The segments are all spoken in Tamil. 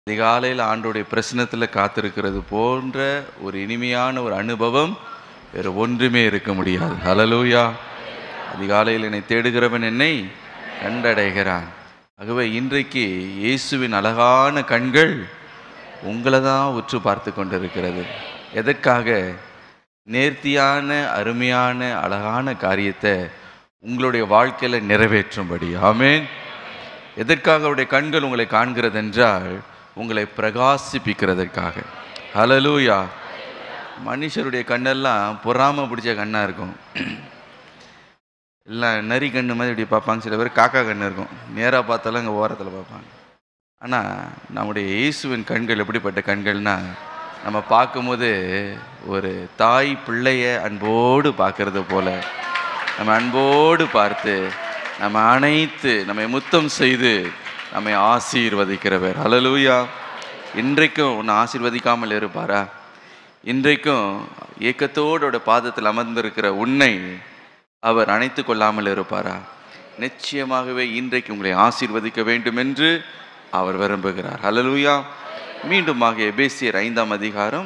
அதிகாலையில் ஆண்டோடைய பிரசனத்தில் காத்திருக்கிறது போன்ற ஒரு இனிமையான ஒரு அனுபவம் வேறு ஒன்றுமே இருக்க முடியாது ஹalleluya அதிகாலையில் என்னை தேடுகிறவன் என்னை கண்டடைகிறான் ஆகவே இன்றைக்கு இயேசுவின் அழகான கண்கள் உங்களை தான் உற்று பார்த்து கொண்டிருக்கிறது எதற்காக நேர்த்தியான அருமையான அழகான காரியத்தை உங்களுடைய வாழ்க்கையில் நிறைவேற்றும்படி ஆமென் எதற்காக அவருடைய கண்கள் உங்களை காண்கிறது என்றால் உங்களை பிரகாசிப்பிக்கிறதற்காக ஹalleluya மனுஷருடைய கண்ணெல்லாம் பொறாம பிடிச்ச கண்ணாக இருக்கும் எல்லாம் நரி கண்ணு மாதிரி இப்படி பார்ப்பாங்க சில பேர் காக்கா கண்ணு இருக்கும் நேராக பார்த்தாலும் இங்கே ஓரத்தில் பார்ப்பாங்க ஆனால் நம்முடைய இயேசுவின் கண்கள் எப்படிப்பட்ட கண்கள்னா நம்ம பார்க்கும்போது ஒரு தாய் பிள்ளைய அன்போடு பார்க்கறது போல நம்ம அன்போடு பார்த்து நம்ம அனைத்து நம்மை முத்தம் செய்து நம்மை ஆசீர்வதிக்கிறவர் ஹalleluya இன்றைக்கும் உன்னை ஆசீர்வதிக்காமல் இருப்பாரா இன்றைக்கும் ஏக்கத்தோடோட பாதத்தில் அமர்ந்திருக்கிற உன்னை அவர் அணைத்து கொள்ளாமல் இருப்பாரா நிச்சயமாகவே இன்றைக்கு உங்களை ஆசீர்வதிக்க வேண்டும் என்று அவர் விரும்புகிறார் ஹalleluya மீண்டுமாக எபேசியர் ஐந்தாம் அதிகாரம்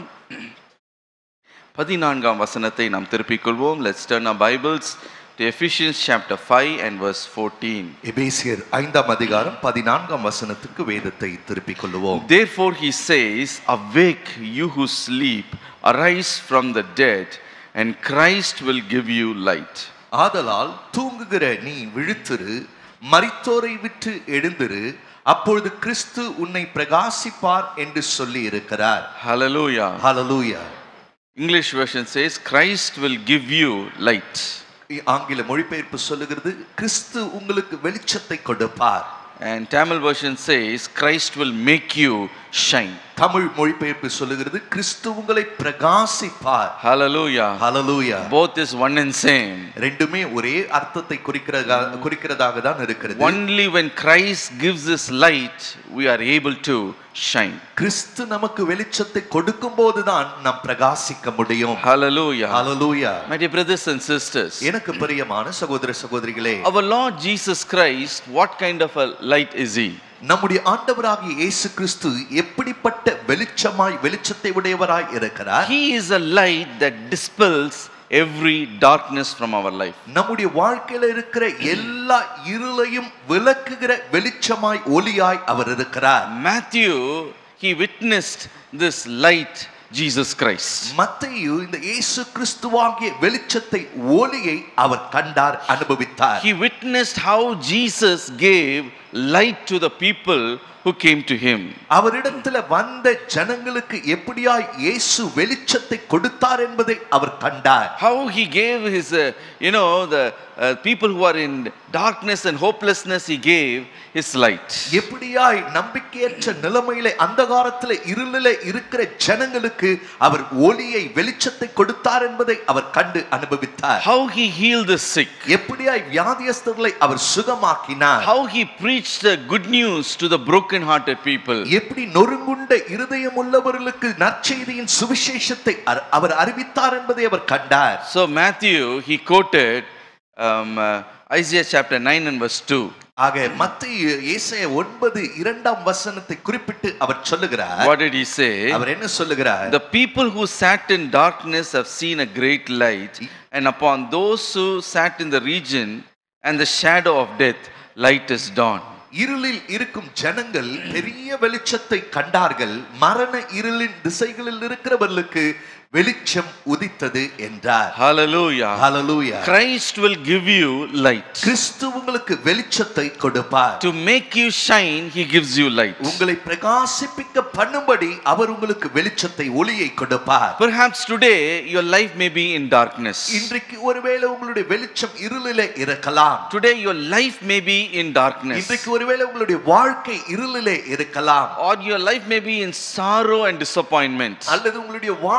பதினான்காம் வசனத்தை நாம் திருப்பிக் கொள்வோம் let's turn our Bibles to Ephesians chapter five and verse fourteen எபேசியர் ஐந்தாம் அதிகாரம் பதினான்காம் வசனத்துக்கு வேதத்தை திருப்பிக் கொள்ளுவோம் Therefore he says, Awake, you who sleep, arise from the dead, and Christ will give you light. ஆதலால் தூங்குகிற நீ விழித்திரு மரித்தோரை விட்டு எழுந்திரு அப்பொழுது கிறிஸ்து உன்னை பிரகாசிப்பார் என்று சொல்லி இருக்கிறார் Hallelujah. Hallelujah English version says, Christ will give you light. ஆங்கில மொழிபெயர்ப்பு சொல்லுகிறது கிறிஸ்து உங்களுக்கு வெளிச்சத்தை கொடுப்பார் And Tamil version says, Christ will make you shine. Tamil மொழிபெயர்ப்பு சொல்லுகிறது கிறிஸ்து உங்களை பிரகாசிப்பார் Hallelujah. Hallelujah Both is one and same. ரெண்டுமே ஒரே அர்த்தத்தை குறிக்கிறதா குறிக்கிறதாக தான் இருக்கிறது Only when Christ gives us light, we are able to shine. கிறிஸ்து நமக்கு வெளிச்சத்தை கொடுக்கும் போதுதான் நாம் பிரகாசிக்க முடியும் Hallelujah. Hallelujah My dear brothers and sisters, எனக்கு பிரியமான சகோதர சகோதரிகளே our Lord Jesus Christ, what kind of a light is He? நம்முடைய ஆண்டவராகிய இயேசு கிறிஸ்து எப்படிப்பட்ட வெளிச்சமாய் வெளிச்சத்தை உடையவராய் இருக்கிறார் He is a light that dispels every darkness from our life. நம்முடைய வாழ்க்கையில இருக்கிற எல்லா இருளையும் விளக்குகிற வெளிச்சமாய் ஒளியாய் அவர் இருக்கிறார் Matthew, he witnessed this light, Jesus Christ. மத்தேயு இந்த இயேசு கிறிஸ்துவாகிய வெளிச்சத்தை ஒளியை அவர் கண்டார் அனுபவித்தார் He witnessed how Jesus gave light to the people who came to him. அவரிடத்துல வந்த ஜனங்களுக்கு எப்படியாய் இயேசு வெளிச்சத்தை கொடுத்தார் என்பதை அவர் கண்டார் How he gave his, uh, you know, the uh, people who are in darkness and hopelessness, he gave his light. எப்படியாய் நம்பிக்கையற்ற நிலைமையில அந்தகாரத்துல இருளில இருக்கிற ஜனங்களுக்கு அவர் ஒளியை வெளிச்சத்தை கொடுத்தார் என்பதை அவர் கண்டு அனுபவித்தார் How he healed the sick. எப்படியாய் வியாதியஸ்தர்களை அவர் சுகமாக்கினார் How he preached the good news to the broken-hearted people. எப்படி நொறுங்குண்ட இருதயம் உள்ளவர்களுக்கு நற்செய்தியின் சுவிசேஷத்தை அர்- அவர் அறிவித்தார் என்பதை அவர் கண்டார் So Matthew, he quoted um, uh, Isaiah chapter 9 and verse 2. ஆக மத்திய ஏசாயா ஒன்பது இரண்டாம் வசனத்தை குறிப்பிட்டு அவர் சொல்லுகிறார் What did he say? அவர் என்ன சொல்லுகிறார் The people who sat in darkness have seen a great light, and upon those who sat in the region and the shadow of death, light is dawned. இருளில் இருக்கும் ஜனங்கள் பெரிய வெளிச்சத்தை கண்டார்கள் மரண இருளின் திசைகளில் இருக்கிறவர்களுக்கு வெளிச்சம் உதித்தது என்றார் Hallelujah. Hallelujah Christ will give you light. கிறிஸ்து உங்களுக்கு வெளிச்சத்தை கொடுப்பார் To make you shine, he gives you light. உங்களை பிரகாசிப்பிக்க பண்ணும்படி அவர் உங்களுக்கு வெளிச்சத்தை ஒளியை கொடுப்பார் Perhaps today your life may be in darkness. இன்றைக்கு ஒருவேளை உங்களுடைய வெளிச்சம் இருளிலே இருக்கலாம் Today your life may be in darkness. இன்றைக்கு ஒருவேளை உங்களுடைய வாழ்க்கை இருளிலே இருக்கலாம் Or your life may be in sorrow and disappointment. அல்லது உங்களுடைய வாழ்க்கை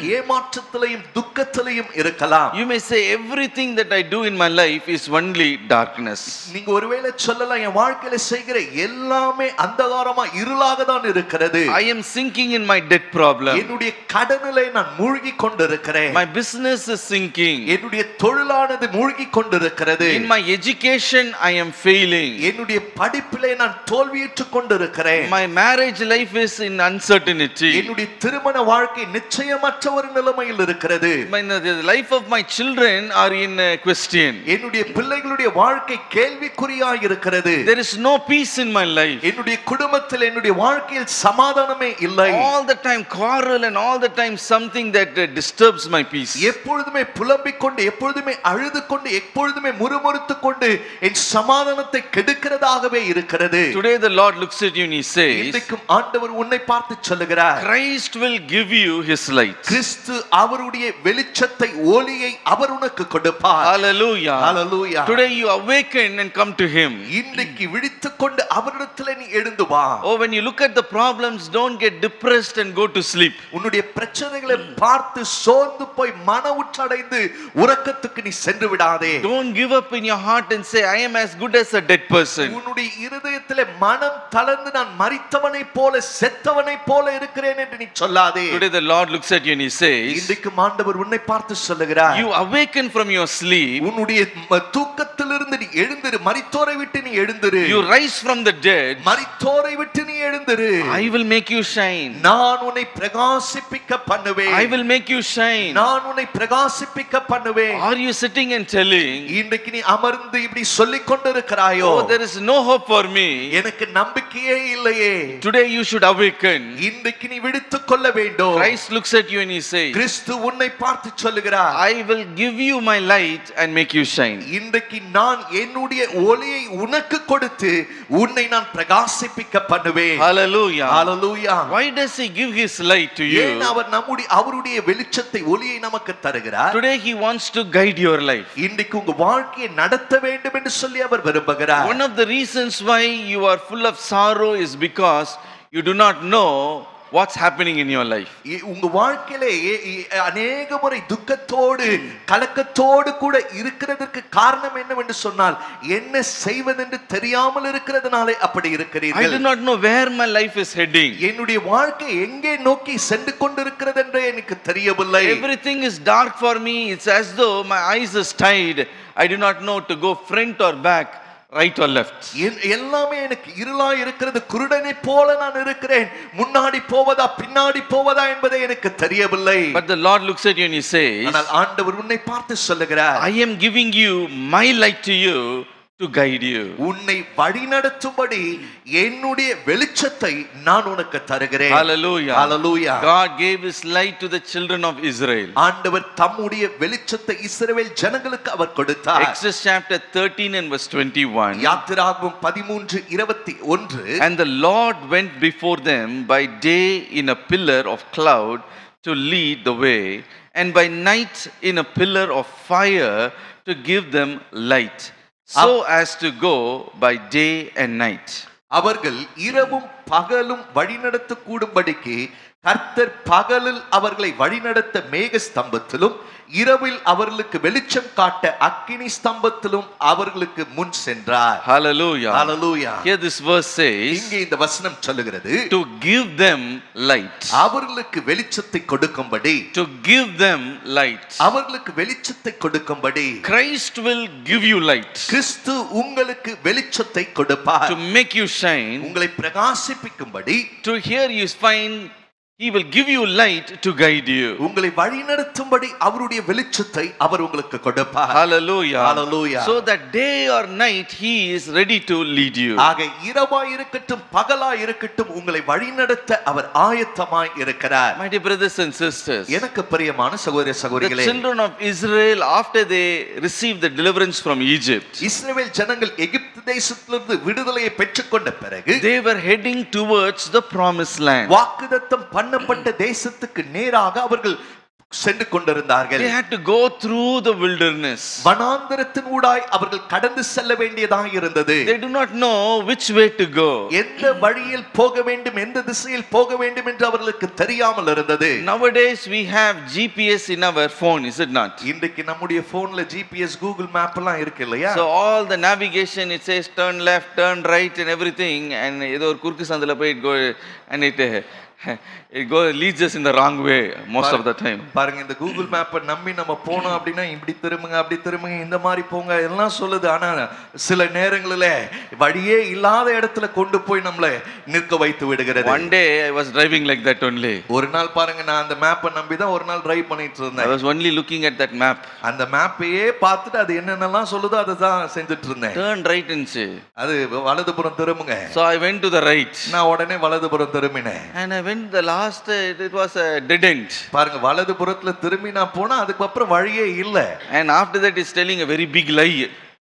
ஏமாற்றத்திலையும் துக்கத்திலையும் இருக்கலாம் You may say, everything that I do in my life is only darkness. நீங்க ஒருவேளை சொல்லலாம் என் வாழ்க்கையில செய்கிற எல்லாமே அந்தகாரமா இருளாக தான் இருக்கிறது I am sinking in my debt problem. என்னுடைய கடனிலே நான் மூழ்கி கொண்டிருக்கிறேன் My business is sinking. என்னுடைய தொழிலானது மூழ்கி கொண்டிருக்கிறது In my education, I am failing. என்னுடைய படிப்பிலே நான் தோல்வியுற்றுக் கொண்டிருக்கிறேன் My marriage life is in uncertainty. என்னுடைய திருமண வாழ்க்கை நிச்சயமற்ற ஒரு நிலைமையில் இருக்கிறது My, the life of my children are in uh, question. என்னுடைய பிள்ளைகளுடைய வாழ்க்கை கேள்விக்குறியாய் இருக்கிறது There is no peace in my life. என்னுடைய குடும்பத்தில் என்னுடைய வாழ்க்கையில் சமாதானமே இல்லை All the time quarrel and all the time something that uh, disturbs my peace. எப்பொழுதுமே புலம்பிக் கொண்டு எப்பொழுதுமே அழுது கொண்டு எப்பொழுதுமே முறுமுறுத்துக் கொண்டு என் சமாதானத்தை கெடுக்கிறதாகவே இருக்கிறது Today the Lord looks at you and He says, இன்றைக்கும் ஆண்டவர் உன்னை பார்த்து சொல்லுகிறார் Christ will give you His light. கிறிஸ்து அவருடைய வெளிச்சத்தை ஒளியை அவர் உனக்கு கொடுப்பார் Hallelujah. Hallelujah Today you awaken and come to Him. இன்றைக்கு விழித்துக் கொண்டு அவரிடத்துல நீ எழுந்து வா Oh, when you look at the problems, don't get depressed and go to sleep. உன்னுடைய பிரச்சனைகளை பார்த்து சோர்ந்து போய் மன உற்றடைந்து உறக்கத்துக்கு நீ சென்று விடாதே Don't give up in your heart and say, I am as good as a dead person. உன்னுடைய இருதயத்திலே மனம் தளர்ந்து நான் மரித்தவனை போல செத்தவனை போல இருக்கிறேன் என்று நீ சொல்லாதே Today the Lord looks at you and He says, இன்றைக்கு ஆண்டவர் உன்னை பார்த்து சொல்லுகிறார் You awaken from your sleep, உன்னுடைய ம- தூக்கத்திலிருந்து நீ எழுந்திரு மரித்தோரை விட்டு நீ எழுந்திரு you rise from the dead, மரித்தோரை விட்டு நீ எழுந்திரு I will make you shine. நான் உன்னை பிரகாசிப்பிக்க பண்ணுவேன் I will make you shine. நான் உன்னை பிரகாசிப்பிக்க பண்ணுவேன் Are you sitting and telling, இன்றைக்கு நீ அமர்ந்து இப்படி சொல்லிக் கொண்டிருக்கிறாயோ Oh, there is no hope for me? எனக்கு நம்பிக்கையே இல்லையே Today you should awaken. இன்றைக்கு நீ விடுத்துக் கொள்ள வேண்டும் Christ looks at you and He says, கிறிஸ்து உன்னை பார்த்து சொல்லுகிறார் I will give you my light and make you shine. இன்றைக்கு நான் என்னுடைய ஒளியை உனக்கு கொடுத்து உன்னை நான் பிரகாசிப்பிக்க பண்ணுவேன் Hallelujah. Hallelujah Why does He give His light to ஏன் you? அவர் நம்முடைய அவருடைய வெளிச்சத்தை ஒளியை நமக்கு தருகிறார் Today He wants to guide your life. இன்றைக்கு உங்க வாழ்க்கையை நடத்த வேண்டும் என்று சொல்லி அவர் விரும்புகிறார் One of the reasons why you are full of sorrow is because you do not know what's happening in your life. இ- உங்க வாழ்க்கையிலே இ- இ- அநேக முறை துக்கத்தோடு கலக்கத்தோடு கூட இருக்கிறதற்கு காரணம் என்னவென்று சொன்னால் என்ன செய்வதென்று தெரியாமல் இருக்கிறதுனாலே அப்படி I do இருக்கிறீர்கள் not know where my life is heading. என்னுடைய வாழ்க்கை எங்கே நோக்கி சென்று கொண்டிருக்கிறது என்று எனக்கு தெரியவில்லை Everything is dark for me. It's as though my eyes is tied. I do not know to go front or back, right or left. என்- எல்லாமே எனக்கு இருளா இருக்கிறது குருடனை போல நான் இருக்கிறேன் முன்னாடி போவதா பின்னாடி போவதா என்பதை எனக்கு தெரியவில்லை But the Lord looks at you and He says, ஆனால் ஆண்டவர் உன்னை பார்த்து சொல்லுகிறார் I am giving you my light to you to guide you. உன்னை வழிநடத்தும்படி என்னுடைய வெளிச்சத்தை நான் உனக்கு தருகிறேன் Hallelujah. Hallelujah. God gave His light to the children of Israel. ஆண்டவர் தம்முடைய வெளிச்சத்தை இஸ்ரவேல் ஜனங்களுக்கு அவர் கொடுத்தார் Exodus chapter 13 and verse 21. யாத்திராகமம் பதிமூன்று இருபத்தி ஒன்று And the Lord went before them by day in a pillar of cloud to lead the way, and by night in a pillar of fire to give them light, so as to go by day and night. அவர்கள் இரவும் பகலும் வழிநடத்த கூடும்படிக்கு கர்த்தர் பகலில் அவர்களை வழிநடத்த மேக ஸ்தம்பத்திலும் இரவில் அவர்களுக்கு வெளிச்சம் காட்ட அக்கினி ஸ்தம்பத்திலும் அவர்களுக்கு முன் சென்றார் Hallelujah. Hallelujah Here this verse says, இங்கே இந்த வசனம் சொல்லுகிறது to give them light. அவர்களுக்கு வெளிச்சத்தை கொடுக்கும்படி To give them light. அவர்களுக்கு வெளிச்சத்தை கொடுக்கும்படி Christ will give you light கிறிஸ்து உங்களுக்கு வெளிச்சத்தை கொடுப்பார் to make you shine. உங்களை பிரகாசிப்பிக்கும்படி To here you find He will give you light to guide you. உங்களை வழிநடத்தும்படி அவருடைய வெளிச்சத்தை அவர் உங்களுக்கு கொடுப்பார் Hallelujah. Hallelujah. So that day or night He is ready to lead you. ஆக இரவாய் இருக்கட்டும் பகலாய் இருக்கட்டும் உங்களை வழிநடத்த அவர் ஆயத்தமாய் இருக்கிறார் My dear brothers and sisters, எனக்கு பிரியமான சகோதர the சகோதரிகளே children of Israel, after they received the deliverance from Egypt, இஸ்ரவேல் ஜனங்கள் எகிப்து தேசத்திலிருந்து விடுதலையை பெற்றுக்கொண்ட பிறகு they were heading towards the promised land. வாக்குதத்தம் பண்ணப்பட்ட தேசத்துக்கு நேராக அவர்கள் சென்று கொண்டிருந்தார்கள் They had to go through the wilderness. வனாந்தரத்தின் ஊடாய் அவர்கள் கடந்து செல்ல வேண்டியதாக இருந்தது They do not know which way to go. எந்த வழியில் போக வேண்டும் எந்த திசையில் போக வேண்டும் என்று அவர்களுக்கு தெரியாமல் இருந்தது Nowadays we have GPS in our phone, is it not? இன்றைக்கு நம்முடைய போன்ல ஜிபிஎஸ் கூகுள் மேப் எல்லாம் இருக்கு இல்லையா So all the navigation it says turn left, turn right and everything and ஏதோ ஒரு குறுக்கு சந்தில போய் it go and it it go leads us in the wrong way most of the time. பாருங்க இந்த கூகுள் மேப்பை நம்பி நம்ம போனோம் அப்படின்னா இப்படி திரும்புங்க அப்படி திரும்புங்க இந்த மாதிரி போங்க எல்லாம் சொல்லுது ஆனா சில நேரங்களில வழியே இல்லாத இடத்துல கொண்டு போய் நம்மளை நிற்க வைத்து விடுகிறது One day I was driving like that only. ஒரு நாள் பாருங்க நான் அந்த மேப்பை நம்பி தான் ஒரு நாள் டிரைவ் பண்ணிட்டு I இருந்தேன் was only looking at that map. அந்த மேப்பையே பார்த்துட்டு அது என்னென்னலாம் சொல்லுதோ அதை தான் செஞ்சுட்டு இருந்தேன் Turn right and say. அது வலதுபுறம் திரும்புங்க So I went to the right. நான் உடனே வலதுபுறம் திரும்பினேன் And I went the last, uh, it, it was a dead end. பாருங்க வலதுபுறத்துல திரும்பி நான் போனா அதுக்கப்புறம் வழியே இல்ல And after that, it's telling a very big lie.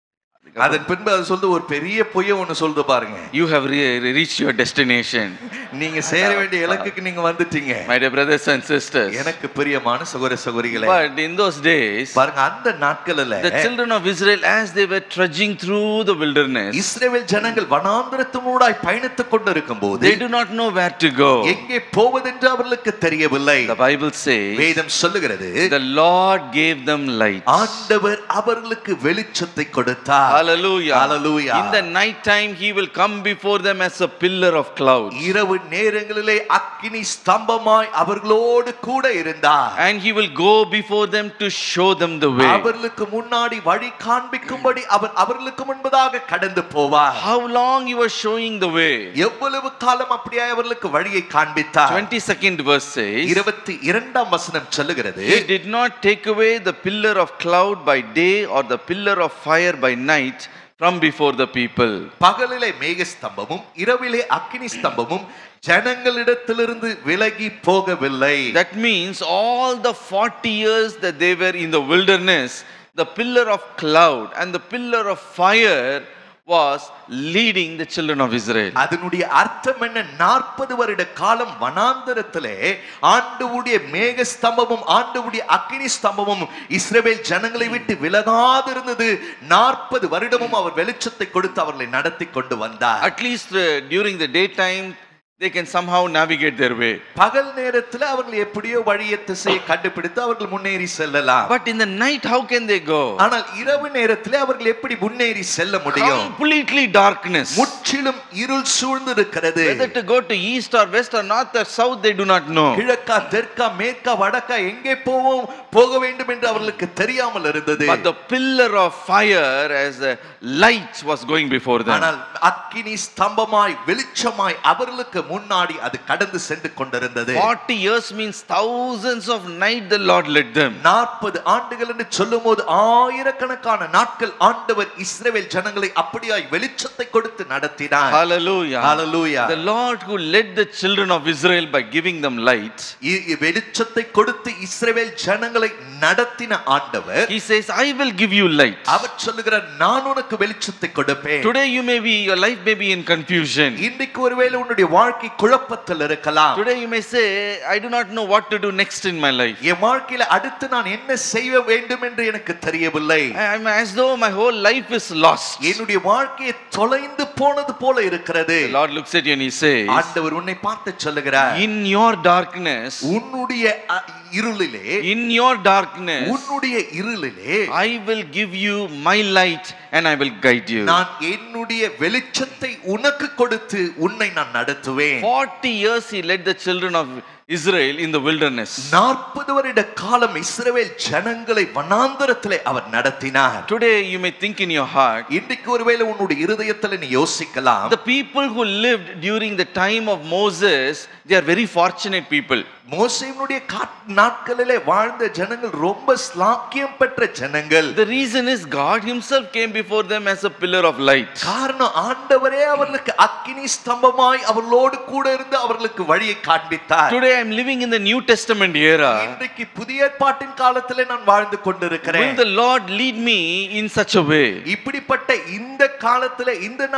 அதன் பின்பு அது சொல்லுது ஒரு பெரிய பொய்ய ஒண்ணு சொல்லுது பாருங்க You have re- reached your destination. நீங்க சேர வேண்டிய இலக்குக்கு நீங்க வந்துட்டீங்க My dear brothers and sisters. எனக்கு பிரியமான சகோதர சகோதரிகளே But in those days, பாருங்க அந்த நாட்களில் the children of Israel, as they were trudging through the wilderness, Israel ஜனங்கள் வனாந்திரத்தினூடாய் பயணித்துக் கொண்டிருக்கும் போது they do not know where to go. எங்கே போவதென்று அவர்களுக்கு தெரியவில்லை The Bible says, வேதம் சொல்லுகிறது the Lord gave them light. ஆண்டவர் அவர்களுக்கு வெளிச்சத்தை கொடுத்தார் Hallelujah. Hallelujah. In the night time, He will come before them as a pillar of cloud. இரவு நேரங்களிலே அக்கினி ஸ்தம்பமாய் அவர்களோடு கூட இருந்தார் And He will go before them to show them the way. அவர்களுக்கு முன்னாடி வழி காண்பிக்கும்படி அவர் அவர்களுக்கு முன்பதாக கடந்து போவார் How long He was showing the way? எவ்வளவு காலம் அப்படியே அவர்களுக்கு வழியை காண்பித்தார் 22nd verse says, இருபத்தி இரண்டாம் வசனம் சொல்லுகிறது He did not take away the pillar of cloud by day or the pillar of fire by night from before the people. பகலிலே மேக ஸ்தம்பமும் இரவிலே அக்கினி ஸ்தம்பமும் ஜனங்களிடத்திலிருந்து விலகி போகவில்லை That means all the 40 years that they were in the wilderness, the pillar of cloud and the pillar of fire was leading the children of Israel. அதனுடைய அர்த்தம் என்ன நாற்பது வருட காலம் வனாந்தரத்திலே ஆண்டவுடைய மேக ஸ்தம்பமும் ஆண்டவுடைய அக்கினி ஸ்தம்பமும் இஸ்ரவேல் ஜனங்களை விட்டு விலகாதிருந்தது நாற்பது வருடமும் அவர் வெளிச்சத்தை கொடுத்து அவர்களை நடத்தி கொண்டு வந்தார் At least uh, during the daytime, they can somehow navigate their way. பகல் நேரத்துல அவர்கள் எப்படியோ வழியை திசையை கண்டுபிடித்து அவர்கள் முன்னேறி செல்லலாம் But in the night, how can they go? ஆனால் இரவு நேரத்திலே அவர்கள் எப்படி முன்னேறி செல்ல முடியும் Completely darkness. முற்றிலும் இருள் சூழ்ந்து இருக்கிறது Whether to go to east or west or north or south, they do not know. கிழக்கா தெற்கா மேற்கா வடக்கா எங்கே போவோம் போக வேண்டும் என்று அவர்களுக்கு தெரியாமல் இருந்தது But the pillar of fire as a light was going before them. ஆனால் அக்கினி ஸ்தம்பமாய் வெளிச்சமாய் அவர்களுக்கு முன்னாடி அது கடந்து சென்று கொண்டிருந்தது 40 years means thousands of night the Lord led them. நாற்பது ஆண்டுகள் என்று சொல்லும் போது ஆயிரக்கணக்கான நாட்கள் ஆண்டவர் இஸ்ரவேல் ஜனங்களை அப்படியாய் வெளிச்சத்தை கொடுத்து நடத்தினார் Hallelujah. Hallelujah. The Lord who led the children of Israel by giving them light, இ- இ- வெளிச்சத்தை கொடுத்து இஸ்ரவேல் ஜனங்களை நடத்தின ஆண்டவர் He says, I will give you light. அவர் சொல்லுகிறார் நான் உனக்கு வெளிச்சத்தை கொடுப்பேன் Today you may be, your life may be in confusion. இன்றைக்கு ஒருவேளை உன்னுடைய வாழ்க்கை குழப்பத்தில் இருக்கலாம் Today you may say, I do not know what to do next in my life. என் வாழ்க்கையில அடுத்து நான் என்ன செய்ய வேண்டும் என்று எனக்கு தெரியவில்லை I- I'm as though my whole life is lost. என்னுடைய வாழ்க்கையை தொலைந்து போனது போல இருக்கிறது The Lord looks at you and He says, ஆண்டவர் உன்னை பார்த்து சொல்லுகிறார் In your darkness, உன்னுடைய அ- இருளிலே in your darkness, உன்னுடைய இருளிலே I will give you my light and I will guide you. நான் என்னுடைய வெளிச்சத்தை உனக்கு கொடுத்து உன்னை நான் நடத்துவேன் 40 years he led the children of Israel in the wilderness. நாற்பது வருட காலம் இஸ்ரவேல் ஜனங்களை வனாந்தரத்திலே அவர் நடத்தினார் Today you may think in your heart, இன்றைக்கு ஒருவேளை உன்னுடைய இருதயத்துல நீ யோசிக்கலாம் the people who lived during the time of Moses, they are very fortunate people. மோசையினுடைய காட்- நாட்களிலே வாழ்ந்த ஜனங்கள் ரொம்ப ஸ்லாக்கியம் பெற்ற ஜனங்கள் The reason is God himself came before them as a pillar of light. காரணம் ஆண்டவரே அவர்களுக்கு அக்கினி ஸ்தம்பமாய் அவர்களோடு கூட இருந்து அவர்களுக்கு வழியை காண்பித்தார் Today I'm living in the New Testament era. இன்றைக்கு புதிய ஏற்பாட்டின் காலத்திலே நான் வாழ்ந்து Will கொண்டிருக்கிறேன் the Lord lead me in such a way? இப்படிப்பட்ட இந்த காலத்திலே இந்த நாட்களிலே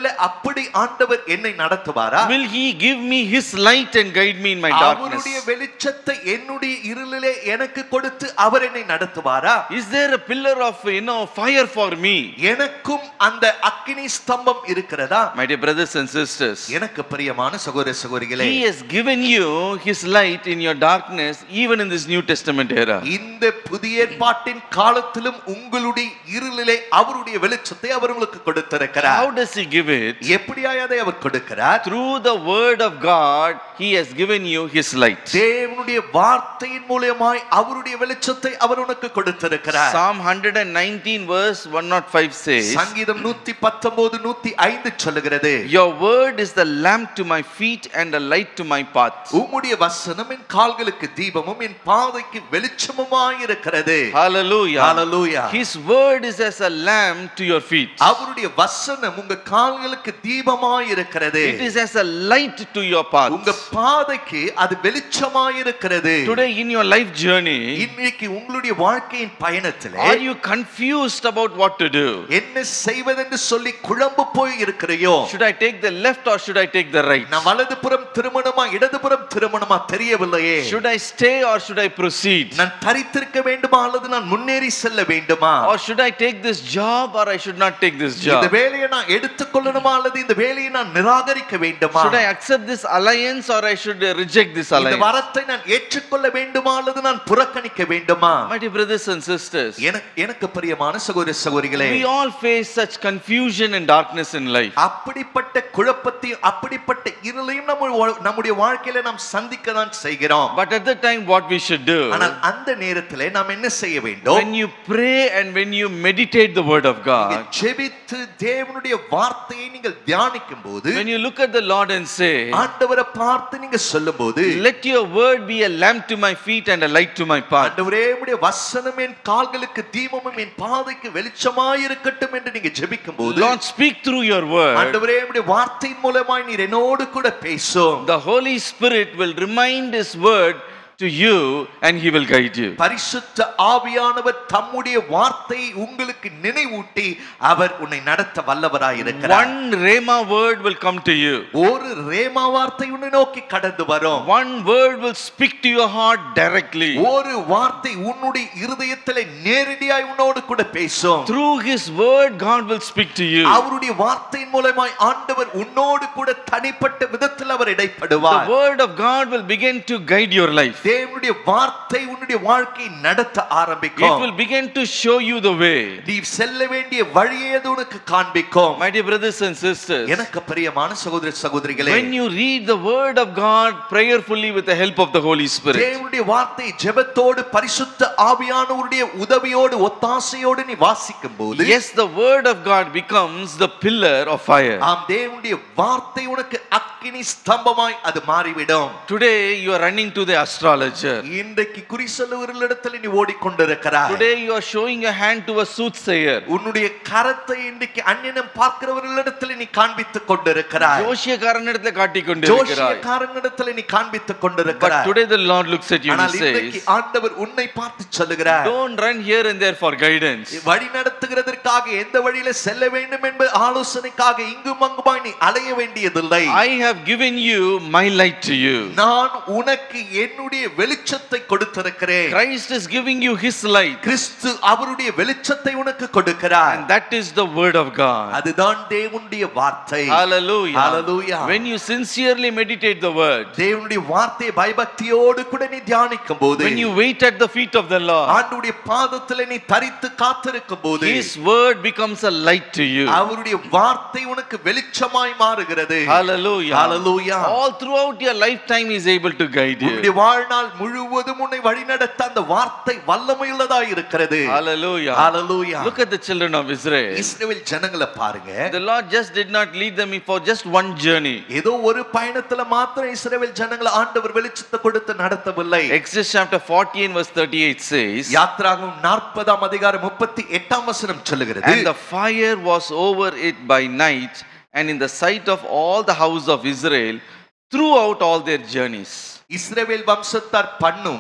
ஒருவேளை அப்படி ஆண்டவர் என்னை நடத்துவாரா Will He give me His light and guide me in my darkness? அவருடைய வெளிச்சத்தை என்னுடைய இருளிலே எனக்கு கொடுத்து அவர் என்னை நடத்துவாரா Is there a pillar of, you know, fire for me? எனக்கும் அந்த அக்கினி ஸ்தம்பம் இருக்கிறதா My dear brothers and sisters, எனக்கு பிரியமான சகோதர சகோதரிகளே He has given you His light in your darkness, even in this New Testament era. இந்த புதிய ஏற்பாட்டின் காலத்திலும் உங்களுடைய இருளிலே அவருடைய வெளிச்சத்தை அவர் உங்களுக்கு கொடுத்திருக்கிறார் How does He give it? எப்படியாய் அதை அவர் கொடுக்கிறார் Through the Word of God, He has given you His light. தேவனுடைய வார்த்தையின் மூலமாய் அவருடைய வெளிச்சத்தை அவர் உனக்கு கொடுத்திருக்கிறார் Psalm 119, verse 105 says, சங்கீதம் நூத்தி பத்தொன்பது நூத்தி ஐந்து சொல்லுகிறது Your word is the lamp to my feet and a light to my path. உம்முடைய வசனம் என் கால்களுக்கு தீபமும் என் பாதைக்கு வெளிச்சமுமாய் இருக்கிறது Hallelujah. Hallelujah. His word is as a lamp to your feet. அவருடைய வசனம் உங்க கால்களுக்கு தீபமாய் இருக்கிறது It is as a light to your path. உங்க பாதைக்கு அது வெளிச்சமாய் இருக்கிறது Today in your life journey, இன்னைக்கு உங்களுடைய வாழ்க்கையின் பயணத்திலே are you confused about what to do? என்ன செய்வதென்று சொல்லி குழம்பு போய் இருக்கிறையோ Should I take the left or should I take the right? நான் வலதுபுறம் திருமணமா இடதுபுறம் திருமணமா தெரியவில்லையே Should I stay or should I proceed? நான் தரித்திருக்க வேண்டுமா அல்லது நான் முன்னேறி செல்ல வேண்டுமா Or should I take this job or I should not take this இந்த job? வேலையை நான் எடுத்துக்கொள்ளணுமா அல்லது இந்த வேலையை நான் நிராகரிக்க வேண்டுமா Should I accept this alliance or I should uh, reject this இந்த alliance? வரத்தை நான் ஏற்றுக்கொள்ள வேண்டுமா அல்லது நான் புறக்கணிக்க வேண்டுமா My dear brothers and sisters, எனக்கு எனக்கு பிரியமான சகோதர சகோதரிகளே we all face such confusion and darkness in life. அப்படிப்பட்ட குழப்பத்தையும் அப்படிப்பட்ட இருளையும் நம்ம வா- நம்முடைய வாழ்க்கையில நாம் சந்திக்க தான் செய்கிறோம் But at the time, what we should do, ஆனால் அந்த நேரத்திலே நாம் என்ன செய்ய வேண்டும் when you pray and when you meditate the word of நீங்க God, ஜெபித்து தேவனுடைய வார்த்தையை நீங்கள் தியானிக்கும் போது when you look at the Lord and say, ஆண்டவரை பார்த்து நீங்க சொல்லும் போது Let your word be a lamp to my feet and a light to my path. ஆண்டவரே உம்முடைய வசனம் என் கால்களுக்கு தீபமும் என் பாதைக்கு வெளிச்சமாயிருக்கட்டும் என்று நீங்க ஜெபிக்கும் போது Lord, speak through your word. ஆண்டவரே உம்முடைய வார்த்தையின் மூலமாய் நீர் என்னோடு கூட பேசும் The Holy Spirit will remind His word to you and He will guide you. பரிசுத்த ஆவியானவர் தம்முடைய வார்த்தையை உங்களுக்கு நினைவூட்டி அவர் உன்னை நடத்த வல்லவராய் இருக்கிறார் One Rhema word will come to you. ஒரு ரேமா வார்த்தை உன்னை நோக்கி கடந்து வரும் One word will speak to your heart directly. ஒரு வார்த்தை உன்னுடைய இருதயத்திலே நேரடியாய் உன்னோடு கூட பேசும் Through His word, God will speak to you. அவருடைய வார்த்தையின் மூலமாய் ஆண்டவர் உன்னோடு கூட தனிப்பட்ட விதத்தில் அவர் The இடைப்படுவார் word of God will begin to guide your life. தேவனுடைய வார்த்தை உன்னுடைய வாழ்க்கையை நடத்த It ஆரம்பிக்கும் will begin to show you the way. நீ செல்ல வேண்டிய வழியை அது உனக்கு காண்பிக்கும் My dear brothers and sisters, எனக்கு பிரியமான சகோதர சகோதரிகளே when you read the word of God prayerfully with the help of the Holy Spirit, தேவனுடைய வார்த்தை ஜெபத்தோடு பரிசுத்த ஆவியானவருடைய உதவியோடு ஒத்தாசையோடு நீ வாசிக்கும் போது yes, the word of God becomes the pillar of fire. ஆம் தேவனுடைய வார்த்தை உனக்கு அக்கினி ஸ்தம்பமாய் அது மாறிவிடும் Today, you are running to the astrologer. இன்றைக்கு குறி சொல்லுவர்களிடத்தில் நீ ஓடிக்கொண்டிருக்கிறாய் Today, you are showing your hand to a soothsayer. உன்னுடைய கரத்தை இன்றைக்கு அந்நியம் பார்க்கிறவர்களிடத்தில் நீ காண்பித்துக் கொண்டிருக்கிறாய் ஜோஷியக்காரனிடத்துல காட்டிக் கொண்டிருக்கிறாய் ஜோசியக்காரனிடத்தில் நீ காண்பித்துக் But கொண்டிருக்கிறாய் today the Lord looks at you and ஆனால் he இன்றைக்கு says, ஆண்டவர் உன்னை பார்த்து சொல்லுகிறார் Don't run here and there for guidance. வழி நடத்துகிறதற்காக எந்த வழியில செல்ல வேண்டும் என்பது ஆலோசனைக்காக இங்கும் அங்குமாய் நீ அலைய வேண்டியதில்லை I have given you my light to you. நான் உனக்கு என்னுடைய வெளிச்சத்தை கொடுத்திருக்கிறேன் Christ is giving you his light. கிறிஸ்து அவருடைய வெளிச்சத்தை உனக்கு கொடுக்கிறார் And that is the word of God. அதுதான் தேவனுடைய வார்த்தை Hallelujah. Hallelujah. When you sincerely meditate the word, தேவனுடைய வார்த்தை பயபக்தியோடு கூட நீ தியானிக்கும் போது when you wait at the feet of the Lord, ஆண்டுடைய பாதத்தில் நீ தரித்து காத்திருக்கும் போது his word becomes a light to you. அவருடைய வார்த்தை உனக்கு வெளிச்சமாய் மாறுகிறது Hallelujah. Hallelujah. All throughout your lifetime, he is able to guide உன்னுடைய you. வாழ்நாள் முழுவதும் உன்னை வழிநடத்த அந்த வார்த்தை வல்லமையுள்ளதாய் இருக்கிறது Hallelujah. Hallelujah. Look at the children of Israel. இஸ்ரவேல் ஜனங்களை பாருங்க The Lord just did not lead them for just one journey. ஏதோ ஒரு பயணத்துல மாத்திரம் இஸ்ரவேல் ஜனங்களை ஆண்டவர் வெளிச்சத்தை கொடுத்து நடத்தவில்லை Exodus chapter 14 verse 38 says, யாத்ராகம் நாற்பதாம் அதிகாரம் முப்பத்தி எட்டாம் வசனம் சொல்லுகிறது And the fire was over it by night and in the sight of all the house of Israel throughout all their journeys. இஸ்ரவேல் வம்சத்தார் பண்ணும்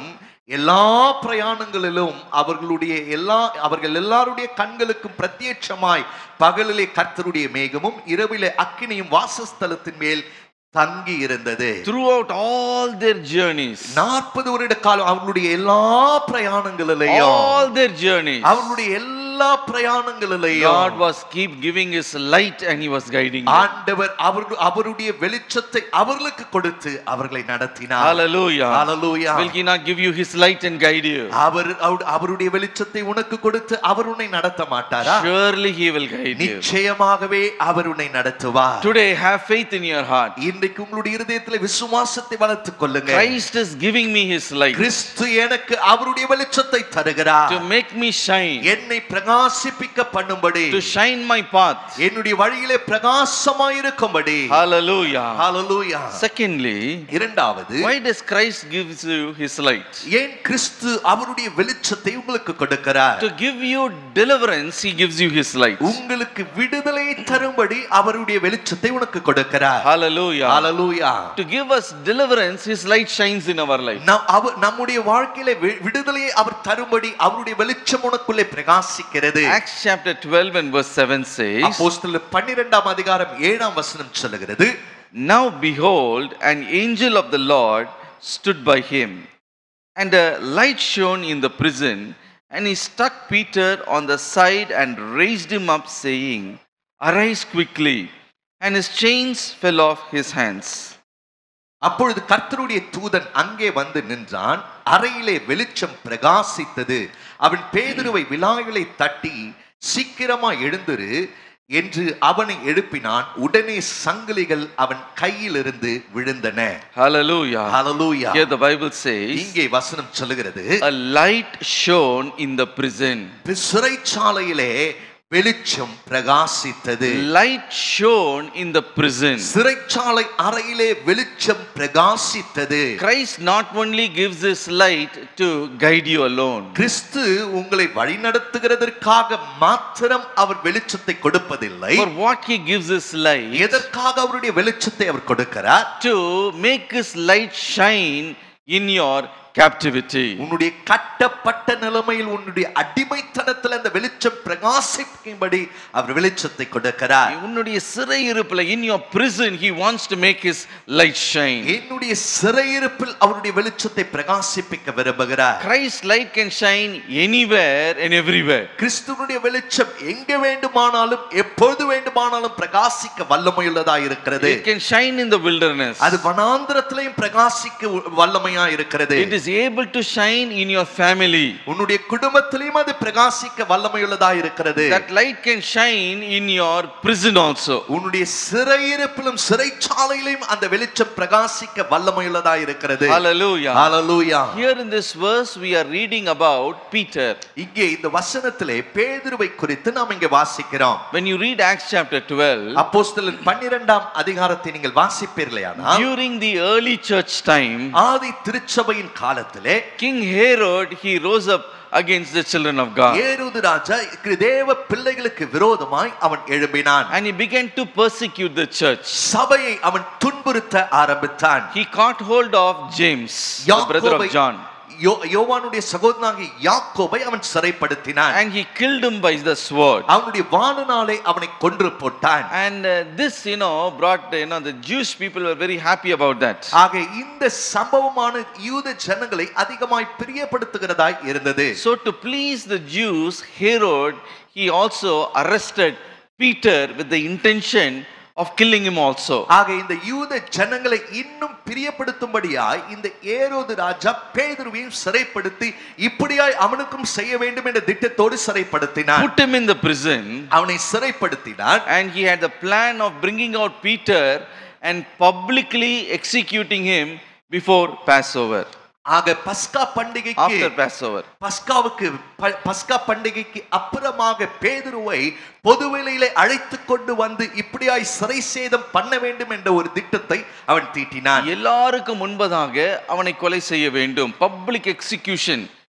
எல்லா பிரயாணங்களிலும் அவர்களுடைய எல்லா அவர்கள் எல்லாருடைய கண்களுக்கும் பிரத்யட்சமாய் பகலிலே கர்த்தருடைய மேகமும் இரவிலே அக்கினியும் வாசஸ்தலத்தின் மேல் தங்கி இருந்தது Throughout all their journeys, நாற்பது வருட காலம் அவர்களுடைய எல்லா பிரயாணங்களிலேயும் all their journeys, அவர்களுடைய எல்லா பிரயாணங்களிலேயும் God was keep giving His light and He was guiding them. ஆண்டவர் அவர்கள் அவருடைய வெளிச்சத்தை அவர்களுக்கு கொடுத்து அவர்களை நடத்தினார் Hallelujah. Hallelujah Will He not give you His light and guide you? அவர் அவர்- அவருடைய வெளிச்சத்தை உனக்கு கொடுத்து அவர் உன்னை நடத்த மாட்டாரா Surely He will guide you. நிச்சயமாகவே அவர் உன்னை நடத்துவார் Today, have faith in your heart. இன்றைக்கு உங்களுடைய இருதயத்தில் விசுவாசத்தை வளர்த்துக் கொள்ளுங்க Christ is giving me His light கிறிஸ்து எனக்கு அவருடைய வெளிச்சத்தை தருகிறார் to make me shine, என்னை பிரகாசிப்பிக்க பண்ணும்படி to shine my path. என்னுடைய வழியிலே பிரகாசமாயிருக்கும்படி Hallelujah. ஹalleluya Secondly, இரண்டாவது why does Christ gives you His light? ஏன் கிறிஸ்து அவருடைய வெளிச்சத்தை உங்களுக்கு கொடுக்கிறார் To give you deliverance, He gives you His light. உங்களுக்கு விடுதலை தரும்படி அவருடைய வெளிச்சத்தை உனக்கு கொடுக்கிறார் Hallelujah. Hallelujah To give us deliverance, His light shines in our life. நம் அவர் நம்முடைய வாழ்க்கையில வி- விடுதலையை அவர் தரும்படி அவருடைய வெளிச்சம் உனக்குள்ளே பிரகாசிக்கிறது Acts chapter 12 and verse 7 says, அப்போஸ்தலர் பன்னிரெண்டாம் அதிகாரம் ஏழாம் வசனம் சொல்லுகிறது Now behold, an angel of the Lord stood by him, and a light shone in the prison, and he struck Peter on the side and raised him up, saying, Arise quickly. And his chains fell off his hands. அப்பொழுது கர்த்தருடைய தூதன் அங்கே வந்து நின்றான் அறையிலே வெளிச்சம் பிரகாசித்தது அவன் பேதுருவை விழாவிலை தட்டி சீக்கிரமா எழுந்திரு என்று அவனை எழுப்பினான் உடனே சங்கிலிகள் அவன் கையிலிருந்து விழுந்தன Hallelujah. Hallelujah Here the Bible says, இங்கே வசனம் சொல்லுகிறது A light shone in the prison. சிறைச்சாலையிலே வெளிச்சம் பிரகாசித்தது Light shone in the prison. சிறைச்சாலை அறையிலே வெளிச்சம் பிரகாசித்தது Christ not only gives his light to guide you alone, கிறிஸ்து உங்களை வழிநடத்துகிறதற்காக மாத்திரம் அவர் வெளிச்சத்தை கொடுப்பதில்லை for what he gives his light எதற்காக அவருடைய வெளிச்சத்தை அவர் கொடுக்கிறார் to make his light shine in your captivity. உன்னுடைய கட்டப்பட்ட நிலைமையில் உன்னுடைய அடிமைத்தனத்தில் அந்த வெளிச்சம் பிரகாசிக்கும்படி அவர் வெளிச்சத்தை கொடுக்கிறார் உன்னுடைய சிறை இருப்பில் in your prison he wants to make his light shine. என்னுடைய சிறையிருப்பில் அவருடைய வெளிச்சத்தை பிரகாசிப்பிக்க விரும்புகிறார் Christ's light can shine anywhere and everywhere. கிறிஸ்துவனுடைய வெளிச்சம் எங்க வேண்டுமானாலும் எப்பொழுது வேண்டுமானாலும் பிரகாசிக்க வல்லமையுள்ளதா இருக்கிறது It can shine in the wilderness. அது வனாந்திரத்திலையும் பிரகாசிக்க உ- வல்லமையா இருக்கிறது It is able to shine in your family. உன்னுடைய குடும்பத்திலையும் அது பிரகாசிக்க வல்லமையுள்ளதா இருக்கிறது That light can shine in your prison also. உன்னுடைய சிறையிருப்பிலும் சிறைச்சாலையிலும் அந்த வெளிச்சம் பிரகாசிக்க வல்லமையுள்ளதா இருக்கிறது Hallelujah. Hallelujah Here in this verse, we are reading about Peter. இங்கே இந்த வசனத்திலே பேதுருவை குறித்து நாம் இங்கே வாசிக்கிறோம் When you read Acts chapter 12, அப்போஸ்தலர் பன்னிரெண்டாம் அதிகாரத்தை நீங்கள் வாசிப்பீர்களேயானால் during the early church time, ஆதி திருச்சபையின் காலத்திலே King Herod he rose up against the children of God ஏரோது ராஜா தேவ பிள்ளைகளுக்கு விரோதமாய் அவன் எழும்பினான் and he began to persecute the church. சபையை அவன் துன்புறுத்த ஆரம்பித்தான் He caught hold of James, the brother of யாக்கோபை- John, யோ- யோவானுடைய சகோதரனாகிய யாக்கோபை அவன் சிறைப்படுத்தினான் and he killed him by the sword. அவனுடைய வானனாலே அவனை கொன்று போட்டான் And uh, this, you know, brought, you know, the Jewish people were very happy about that. ஆக இந்த சம்பவமான யூத ஜனங்களை அதிகமாய் பிரியப்படுத்துகிறதாய் இருந்தது So, to please the Jews, Herod, he also arrested Peter with the intention of killing him also. ஆக இந்த யூத ஜனங்களை இன்னும் பிரியப்படுத்தும்படியாய் இந்த ஏரோது ராஜா பேதுருவையும் சிறைப்படுத்தி இப்படியாய் அவனுக்கும் செய்ய வேண்டும் என்ற திட்டத்தோடு சிறைப்படுத்தினான் Put him in the prison, அவனை சிறைப்படுத்தினான் and he had the plan of bringing out Peter and publicly executing him before Passover, ஆக பஸ்கா பண்டிகைக்கு after Passover. பஸ்காவுக்கு ப- பஸ்கா பண்டிகைக்கு அப்புறமாக பேதுருவை பொதுவெளியிலே அழைத்து கொண்டு வந்து இப்படியாய் சிறை சேதம் பண்ண வேண்டும் என்ற ஒரு திட்டத்தை அவன் தீட்டினான் எல்லாருக்கும் முன்பதாக அவனை கொலை செய்ய வேண்டும் public execution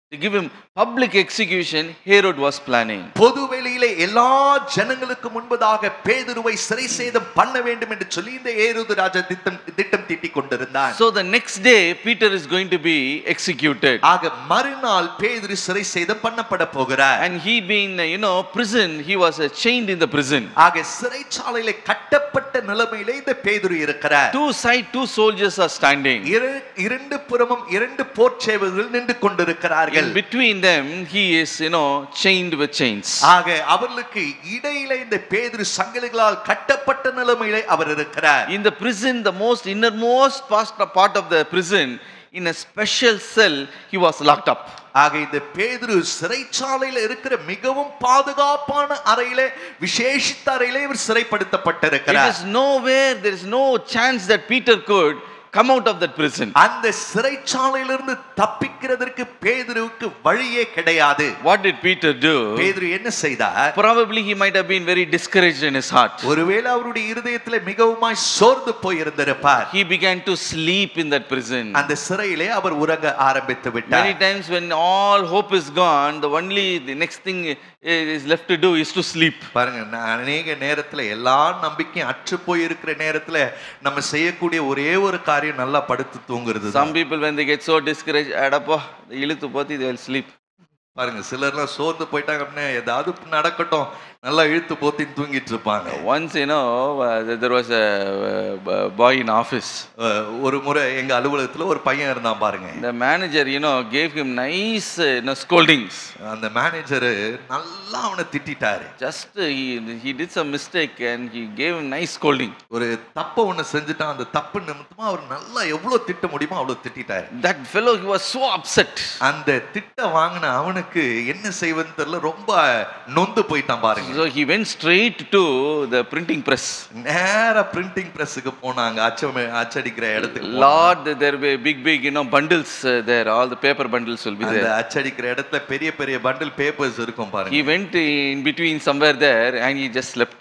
to give him public execution, Herod was planning. பொது வெளியிலே எல்லா ஜனங்களுக்கு முன்பதாக பேதுருவை சிறை சேதம் பண்ண வேண்டும் என்று சொல்லி இந்த ஏரோது ராஜா திட்டம் திட்டம் தீட்டிக் கொண்டிருந்தான் So the next day, Peter is going to be executed. ஆக மறுநாள் பேதுரு சிறை சேதம் பண்ணப்பட போகிறார் And he being, uh, you know, prison, he was uh, chained in the prison. ஆக சிறைச்சாலையில கட்டப்பட்ட நிலைமையிலே இந்த பேதுரு இருக்கிறார் Two side, two soldiers are standing. இரு- இரண்டு புறமும் இரண்டு போர்ச்சேவர்கள் நின்று கொண்டிருக்கிறார்கள் In between them, he is, you know, chained with chains. ஆக அவர்களுக்கு இடையில இந்த பேதுரு சங்கிலிகளால் கட்டப்பட்ட நிலைமையிலே அவர் இருக்கிறார் In the prison, the most innermost past- part of the prison, in a special cell, he was locked up. ஆக இந்த பேதுரு சிறைச்சாலையில இருக்கிற மிகவும் பாதுகாப்பான அறையிலே விசேஷித்த அறையிலே இவர் It சிறைப்படுத்தப்பட்டிருக்கிறார் is nowhere, there is no chance that Peter could come out of that prison. அந்த சிறைச்சாலையிலிருந்து தப்பிக்கிறதற்கு பேதுருவுக்கு வழியே கிடையாது What did Peter do? பேதுரு என்ன செய்தார் Probably he might have been very discouraged in his heart. ஒருவேளை அவருடைய இருதயத்திலே மிகவுமாய் சோர்ந்து போய் இருந்திருப்பார் He began to sleep in that prison. அந்த சிறையிலே அவர் உறங்க ஆரம்பித்து Many விட்டார் times when all hope is gone, the only the next thing is left to do is to sleep. பாருங்க நான் அநேக நேரத்துல எல்லா நம்பிக்கையும் அற்று போய் இருக்கிற நேரத்துல நம்ம செய்யக்கூடிய ஒரே ஒரு காரியம் நல்லா படுத்து தூங்குறது தான். Some people when they get so discouraged, அடப்பா இழுத்து போத்தி they will sleep. பாருங்க சிலர்லாம் சோர்ந்து போயிட்டாங்க அப்படின்னா ஏதாவது நடக்கட்டும் நல்லா இழுத்து போத்தின்னு தூங்கிட்டு இருப்பாங்க Once, you know, uh, there was a uh, boy in office. அஹ், ஒரு முறை எங்க அலுவலகத்துல ஒரு பையன் இருந்தான் பாருங்க The manager, you know, gave him nice, uh, you know, scoldings. அந்த மேனேஜரு நல்லா அவனை திட்டிட்டாரு Just uh, he, he did some mistake and he gave him nice scolding. ஒரு தப்பை ஒண்ணு செஞ்சுட்டான் அந்த தப்பு நிமித்தமா அவர் நல்லா எவ்வளவு திட்ட முடியுமோ அவ்வளவு திட்டிட்டாரு That fellow, he was so upset. அந்த திட்ட வாங்கின அவனுக்கு என்ன செய்வதுன்னு தெரியல ரொம்ப நொந்து போயிட்டான் பாருங்க So he went straight to the printing press. நேரா பிரிண்டிங் பிரஸ்ஸுக்கு போனாங்க அச்சம் அச்சடிக்கிற இடத்துக்கு போனாங்க. Lord, there were big, big, you know, bundles uh, there. All the paper bundles will be அந்த there. அச்சடிக்கிற இடத்துல பெரிய பெரிய பண்டில் பேப்பர்ஸ் இருக்கும் பாருங்க He went in between somewhere there and he just slept.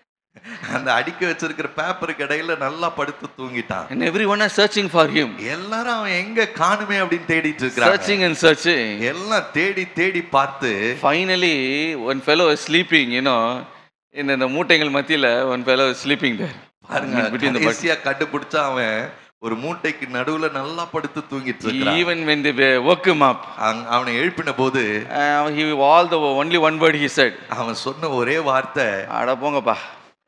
அந்த அடிக்க வச்சிருக்கிற பேப்பருக்கு இடையில நல்லா படுத்து தூங்கிட்டான் And everyone are searching for him. எல்லாரும் அவன் எங்க காணுமே அப்படின்னு தேடிட்டு இருக்காங்க Searching and searching. எல்லாம் தேடி தேடி பார்த்து Finally, one fellow is sleeping, you know, in the மூட்டைகள் மத்தியில one fellow is sleeping there. பாருங்க In between the bucket. கடைசியா கண்டுபிடிச்சா அவன் ஒரு மூட்டைக்கு நடுவுல நல்லா படுத்து தூங்கிட்டு இருக்கான் Even when they were- woke him up, அங்க- அவனை எழுப்பின போது uh, he all the only one word he said, அவன் சொன்ன ஒரே வார்த்தை அட போங்கப்பா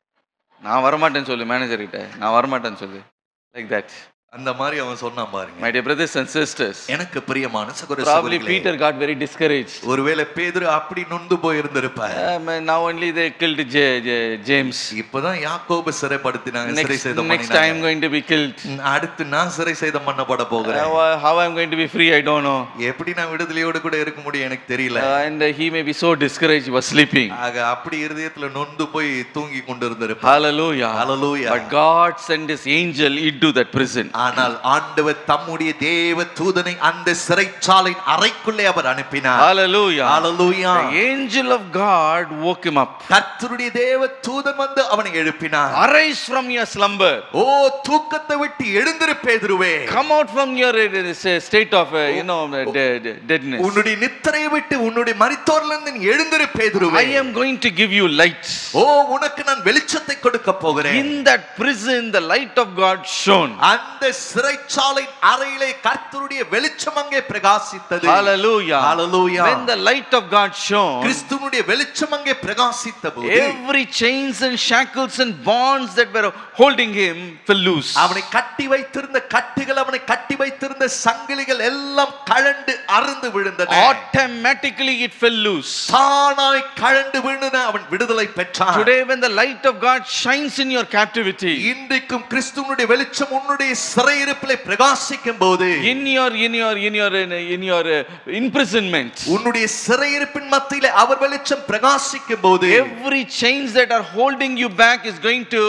நான் வரமாட்டேன்னு சொல்லு மேனேஜர் கிட்ட நான் வரமாட்டேன்னு சொல்லு லைக் தட் அந்த மாதிரி அவன் சொன்னான் பாருங்க my dear brothers and sisters எனக்கு பிரியமான சகோதர Probably சகோதரிகளே, Peter got very discouraged. ஒருவேளை பேதுரு அப்படி நொந்து போயிருந்திருப்பார் Um, now only they killed J- J- James. இப்பதான் யாக்கோபு சிறைப்படுத்தினாங்க சிறை Next, சேதம் next I am பண்ணினாங்க. going to be killed. ம், அடுத்து நான் சிறை சேதம் பண்ணப்பட போகிறேன் Uh, how I am going to be free, I don't know. எப்படி நான் விடுதலையோடு கூட இருக்க முடியும் எனக்கு தெரியல Uh, and he may be so discouraged, he was sleeping. ஆக அப்படி இருதயத்துல நொந்து போய் தூங்கி கொண்டு இருந்திருப்பார் Hallelujah. Hallelujah. But God sent his angel into that prison. ஆனால் ஆண்டவர் தம்முடைய தேவ தூதனை அந்த சிறைச்சாலையின் அறைக்குள்ளே அவர் அனுப்பினார் Hallelujah. Hallelujah. The angel of God woke him up. கர்த்தருடைய தேவ தூதன் வந்து அவனை எழுப்பினார் Arise from your slumber. ஓ தூக்கத்தை விட்டு எழுந்திரு பேதுருவே Come out from your uh, uh, state of, uh, you know, uh, de- de- deadness. உன்னுடைய நித்திரையை விட்டு உன்னுடைய மரித்தோர்ல இருந்து நீ எழுந்திரு பேதுருவே I am going to give you light. ஓ உனக்கு நான் வெளிச்சத்தை கொடுக்க போகிறேன் In that prison, the light of God shone. அந்த சிறைச்சாலை அறையிலே கர்த்தருடைய வெளிச்சம் அங்கே பிரகாசித்தது Hallelujah. Hallelujah. When the light of God shone, கிறிஸ்துவனுடைய வெளிச்சம் அங்கே பிரகாசித்த போது every chains and shackles and bonds that were holding him fell loose. அவனை கட்டி வைத்திருந்த கட்டுகள் அவனை கட்டி வைத்திருந்த சங்கிலிகள் எல்லாம் கழண்டு அறுந்து விழுந்தன Automatically it fell loose. தானாய் கழண்டு விழுந்தன அவன் விடுதலை பெற்றான் Today, when the light of God shines in your captivity, இன்றைக்கும் கிறிஸ்துவனுடைய வெளிச்சம் உன்னுடைய சிறையிருப்பிலே பிரகாசிக்கும் போது in your in your in your in your uh, imprisonment, உன்னுடைய சிறையிருப்பின் மத்தியிலே அவர் வெளிச்சம் பிரகாசிக்கும் போது every chains that are holding you back is going to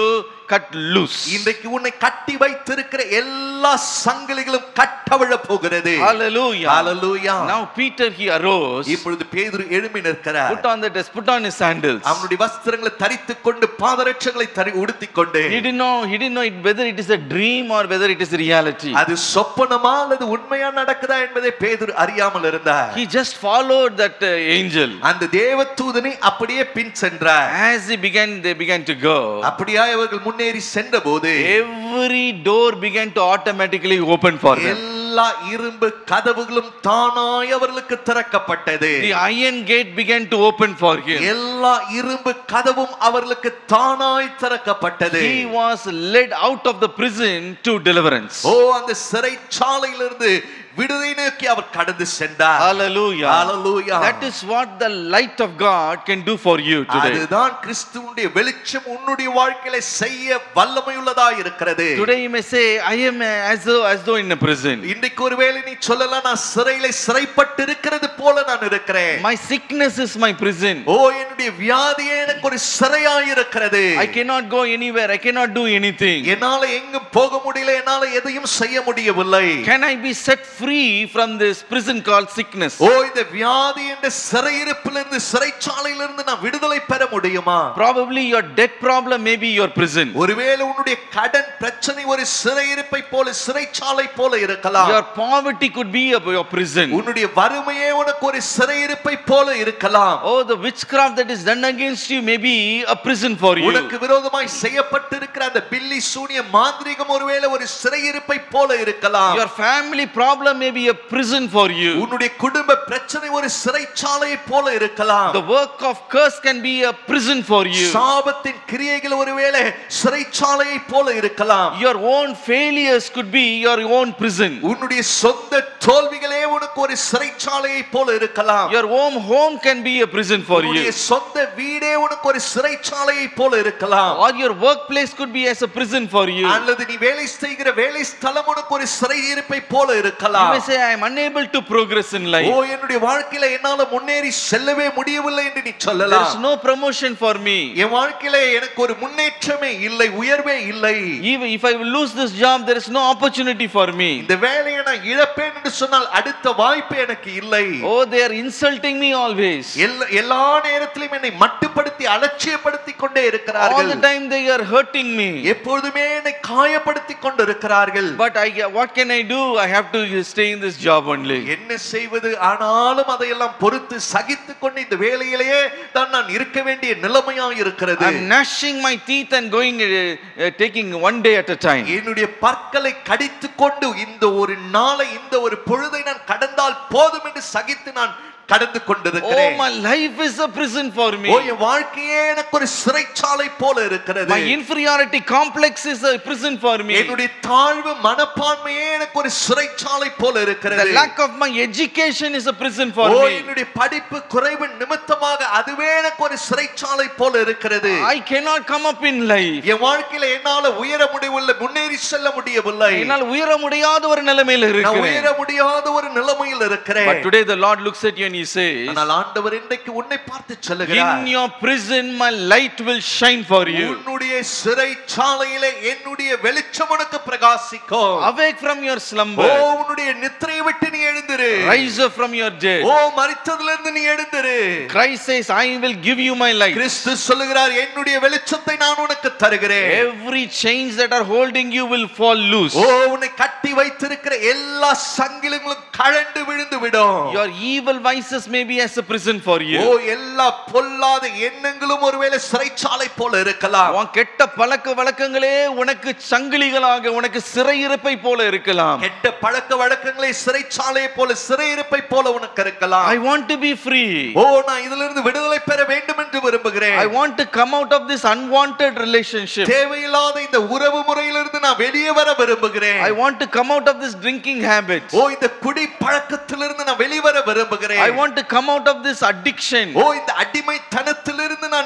cut loose. இன்றைக்கு உன்னை கட்டி வைத்திருக்கிற எல்லா சங்கிலிகளும் கட்டவிழ போகிறது Hallelujah. Hallelujah. Now Peter he arose, இப்பொழுது பேதுரு எழும்பி நிற்கிறார் put on the dress, put on his sandals. அவனுடைய வஸ்திரங்களை தரித்துக் கொண்டு பாதரட்சங்களை தரி உடுத்திக் கொண்டு He didn't know, he didn't know it, whether it is a dream or whether it is reality. அது சொப்பனமா அல்லது உண்மையா நடக்குதா என்பதை பேதுரு அறியாமல் இருந்தார் He just followed that uh, angel. அந்த தேவதூதனை அப்படியே பின் சென்றார் As he began, they began to go. அப்படியா அவர்கள் முன்னேறி சென்ற போது Every door began to automatically open for them. எல்லா இரும்பு கதவுகளும் தானாய் அவர்களுக்கு திறக்கப்பட்டது The iron gate began to open for him. எல்லா இரும்பு கதவும் அவர்களுக்கு தானாய் திறக்கப்பட்டது He was led out of the prison to deliverance. ஓ அந்த சிறைச்சாலையிலிருந்து விடுதலை நோக்கி அவர் கடந்து சென்றார் Hallelujah. Hallelujah. That is what the light of God can do for you today. அதுதான் கிறிஸ்துவுடைய வெளிச்சம் உன்னுடைய வாழ்க்கையில செய்ய வல்லமையுள்ளதா இருக்கிறது Today you may say, I am uh, as though as though in a prison. இன்றைக்கு ஒருவேளை நீ சொல்லலாம் நான் சிறையில சிறைப்பட்டு இருக்கிறது போல நான் இருக்கிறேன் My sickness is my prison. ஓ என்னுடைய வியாதியே எனக்கு ஒரு சிறையாய் இருக்கிறது I cannot go anywhere. I cannot do anything. என்னால எங்கும் போக முடியல என்னால எதையும் செய்ய முடியவில்லை Can I be set free from this prison called sickness? ஓ இந்த வியாதி என்ற சிறையிருப்பிலிருந்து சிறைச்சாலையிலிருந்து நான் விடுதலை பெற முடியுமா Probably your debt problem may be your prison. ஒருவேளை உன்னுடைய கடன் பிரச்சனை ஒரு சிறையிருப்பை போல சிறைச்சாலை போல இருக்கலாம் Your poverty could be a- your prison. உன்னுடைய வறுமையே உனக்கு ஒரு சிறையிருப்பை போல இருக்கலாம் Oh, the witchcraft that is done against you may be a prison for you. உனக்கு விரோதமாய் செய்யப்பட்டிருக்கிற அந்த பில்லி சூனிய மாந்திரிகம் ஒருவேளை ஒரு சிறையிருப்பை போல இருக்கலாம் Your family problem may be a prison for you. உன்னுடைய குடும்ப பிரச்சனை ஒரு சிறைச்சாலையை போல இருக்கலாம் The work of curse can be a prison for you. சாபத்தின் கிரியைகள் ஒருவேளை சிறைச்சாலையை போல இருக்கலாம் Your own failures could be your own prison. உன்னுடைய சொந்த தோல்விகளே உனக்கு ஒரு சிறைச்சாலையை போல இருக்கலாம் Your own home can be a prison for you. உன்னுடைய சொந்த வீடே உனக்கு ஒரு சிறைச்சாலையை போல இருக்கலாம் Or your workplace could be as a prison for you. அல்லது நீ வேலை செய்கிற வேலை ஸ்தலம் உனக்கு ஒரு சிறையிருப்பை போல You இருக்கலாம் may say, I am unable to progress in O life. என்னுடைய வாழ்க்கையில என்னால முன்னேறி செல்லவே முடியவில்லை என்று நீ There சொல்லலாம் is no promotion for me. என் வாழ்க்கையில எனக்கு ஒரு முன்னேற்றமே இல்லை உயர்வே இல்லை Even if I will lose this job, there is no opportunity for me. இந்த வேலையை நான் இழப்பேன் என்று சொன்னால் அடுத்த வாய்ப்பு எனக்கு இல்லை Oh, they are insulting me always. எல்லா- எல்லா நேரத்திலும் என்னை மட்டுப்படுத்தி அலட்சியப்படுத்தி கொண்டே All இருக்கிறார்கள் the time they are hurting me. எப்பொழுதுமே என்னை காயப்படுத்தி கொண்டு இருக்கிறார்கள் But I, what can I do? I have to stay in this job only. என்ன செய்வது ஆனாலும் அதையெல்லாம் பொறுத்து சகித்து கொண்டு இந்த வேலையிலேயே தான் நான் இருக்க வேண்டிய நிலைமையா இருக்கிறது I'm gnashing my teeth and going, uh, uh, taking one day at a time. என்னுடைய பற்களை கடித்து கொண்டு இந்த ஒரு நாளை இந்த ஒரு பொழுதை நான் கடந்தால் போதும் என்று சகித்து நான் கடந்து Oh, கொண்டிருக்கிறேன் my life is a prison for me. ஓ என் வாழ்க்கையே எனக்கு ஒரு சிறைச்சாலை போல இருக்கிறது My inferiority complex is a prison for me. என்னுடைய தாழ்வு மனப்பான்மையே எனக்கு ஒரு சிறைச்சாலை போல The இருக்கிறது lack of my education is a prison for O me. என்னுடைய படிப்பு குறைவு நிமித்தமாக அதுவே எனக்கு ஒரு சிறைச்சாலை போல இருக்கிறது I cannot come up in life. என் வாழ்க்கையில என்னால உயர முடியவில்லை முன்னேறி செல்ல முடியவில்லை என்னால் உயர முடியாத ஒரு நிலைமையில் நான் இருக்கிறேன் உயர முடியாத ஒரு நிலைமையில் இருக்கிறேன் But today the Lord looks at you and he says, ஆனால் ஆண்டவர் இன்றைக்கு உன்னை பார்த்து In சொல்லுகிறார் your prison, my light will shine for you. உன்னுடைய சிறைச்சாலையிலே என்னுடைய வெளிச்சம் உனக்கு பிரகாசிக்கும் Awake from your O slumber, உன்னுடைய நித்திரையை விட்டு நீ எழுந்திரு rise up from your dead. ஓ மரித்ததிலிருந்து நீ எழுந்திரு Christ says, I will give you my light. கிறிஸ்து சொல்லுகிறார் என்னுடைய வெளிச்சத்தை நான் உனக்கு தருகிறேன் Every chains that are holding you will fall loose. ஓ உன்னை கட்டி வைத்திருக்கிற எல்லா சங்கிலிகளும் கழண்டு விழுந்து விடும் Your evil vices may be as a prison for O you. எல்லா பொல்லாத எண்ணங்களும் ஒருவேளை சிறைச்சாலை போல இருக்கலாம் உன் கெட்ட பழக்க வழக்கங்களே உனக்கு சங்கிலிகளாக உனக்கு சிறையிருப்பை போல இருக்கலாம் கெட்ட பழக்க வழக்கங்களை சிறைச்சாலை போல சிறையிருப்பை போல உனக்கு இருக்கலாம் I want to be free. ஓ நான் இதிலிருந்து விடுதலை பெற வேண்டும் என்று விரும்புகிறேன் I want to come out of this unwanted relationship. தேவையில்லாத இந்த உறவு முறையிலிருந்து நான் வெளியே வர விரும்புகிறேன் I want to come out of this drinking habit. ஓ இந்த குடி பழக்கத்திலிருந்து நான் வெளிவர விரும்புகிறேன் I want to come out of this addiction. ஓ இந்த அடிமைத்தனத்திலிருந்து நான்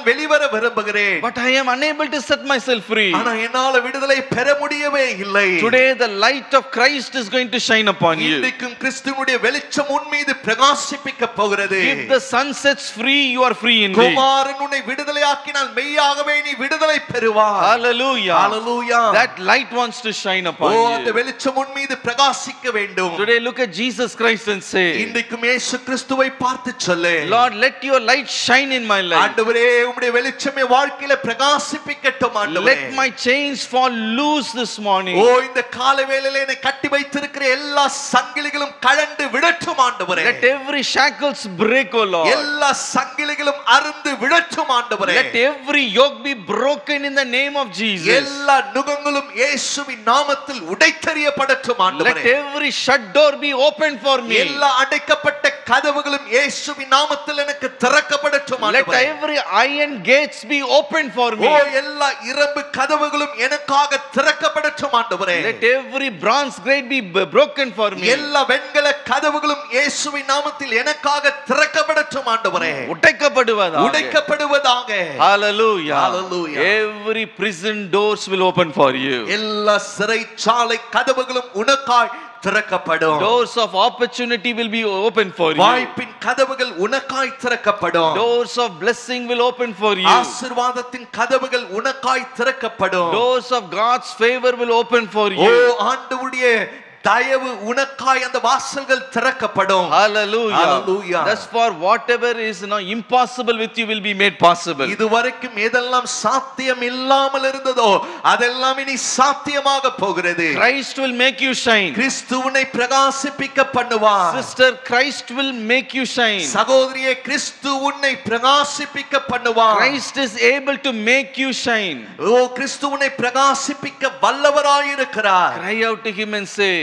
நான் வெளிவர விரும்புகிறேன் but I am unable to set myself free. ஆனா என்னால விடுதலை பெற முடியவே இல்லை Today, the light of Christ is going to shine upon you. இன்றைக்கும் கிறிஸ்துவனுடைய வெளிச்சம் உன் மீது பிரகாசிப்பிக்க போகிறது If the sun sets free, you are free indeed. குமாரன் உன்னை விடுதலையாக்கினால் மெய்யாகவே நீ விடுதலை பெறுவாய் Hallelujah. Hallelujah. That light wants to shine O upon அந்த you. வெளிச்சம் உன் மீது பிரகாசிக்க வேண்டும் Today, look at Jesus Christ and say, இன்றைக்கும் இயேசு கிறிஸ்துவை பார்த்து சொல்லு Lord, let your light shine in my life. ஆண்டவரே உம்முடைய வெளிச்சமே வாழ்க்கையில பிரகாசிப்பிக்கட்டும் ஆண்டவரே Let my chains fall loose this morning. ஓ இந்த கால வேளையில என்னை கட்டி வைத்திருக்கிற எல்லா சங்கிலிகளும் கழண்டு விடட்டும் ஆண்டவரே Let every shackles break, O Lord. எல்லா சங்கிலிகளும் அருந்து விடட்டும் ஆண்டவரே Let every yoke be broken in the name of Jesus. எல்லா நுகங்களும் இயேசுவின் நாமத்தில் உடைத்தறியப்படட்டும் Let ஆண்டவரே every shut door be open for me. எல்லா அடைக்கப்பட்ட கதவுகளும் இயேசுவின் நாமத்தில் எனக்கு திறக்கப்படட்டும் Let ஆண்டவரே every iron gates be open for O me. எல்லா இரும்பு கதவுகளும் எனக்காக திறக்கப்படட்டும் ஆண்டவரே Let every bronze gate be b- broken for me. எல்லா வெண்கல கதவுகளும் இயேசுவின் நாமத்தில் எனக்காக திறக்கப்படட்டும் ஆண்டவரே உடைக்கப்படுவதாக. உடைக்கப்படுவதாக Hallelujah. Hallelujah. Every prison doors will open for you. எல்லா சிறைச்சாலை கதவுகளும் உனக்காய் திறக்கப்படும் Doors of opportunity will be open for you. வாய்ப்பின் கதவுகள் உனக்காய் திறக்கப்படும் Doors of blessing will open for you. ஆசீர்வாதத்தின் கதவுகள் உனக்காய் திறக்கப்படும் Doors of God's favor will open for O you. ஆண்டவருடைய தயவு உனக்காய் அந்த வாசல்கள் திறக்கப்படும் Hallelujah. Hallelujah. Thus for whatever is now impossible with you will be made possible. இதுவரைக்கும் எதெல்லாம் சாத்தியம் இல்லாமல் இருந்ததோ அதெல்லாம் இனி சாத்தியமாக போகிறது Christ will make you shine. கிறிஸ்துவனை பிரகாசிப்பிக்க பண்ணுவார் Sister, Christ will make you shine. சகோதரியே கிறிஸ்து உன்னை பிரகாசிப்பிக்க பண்ணுவார் Christ is able to make you shine. ஓ கிறிஸ்துவனை பிரகாசிப்பிக்க வல்லவராயிருக்கிறார் Cry out to him and say,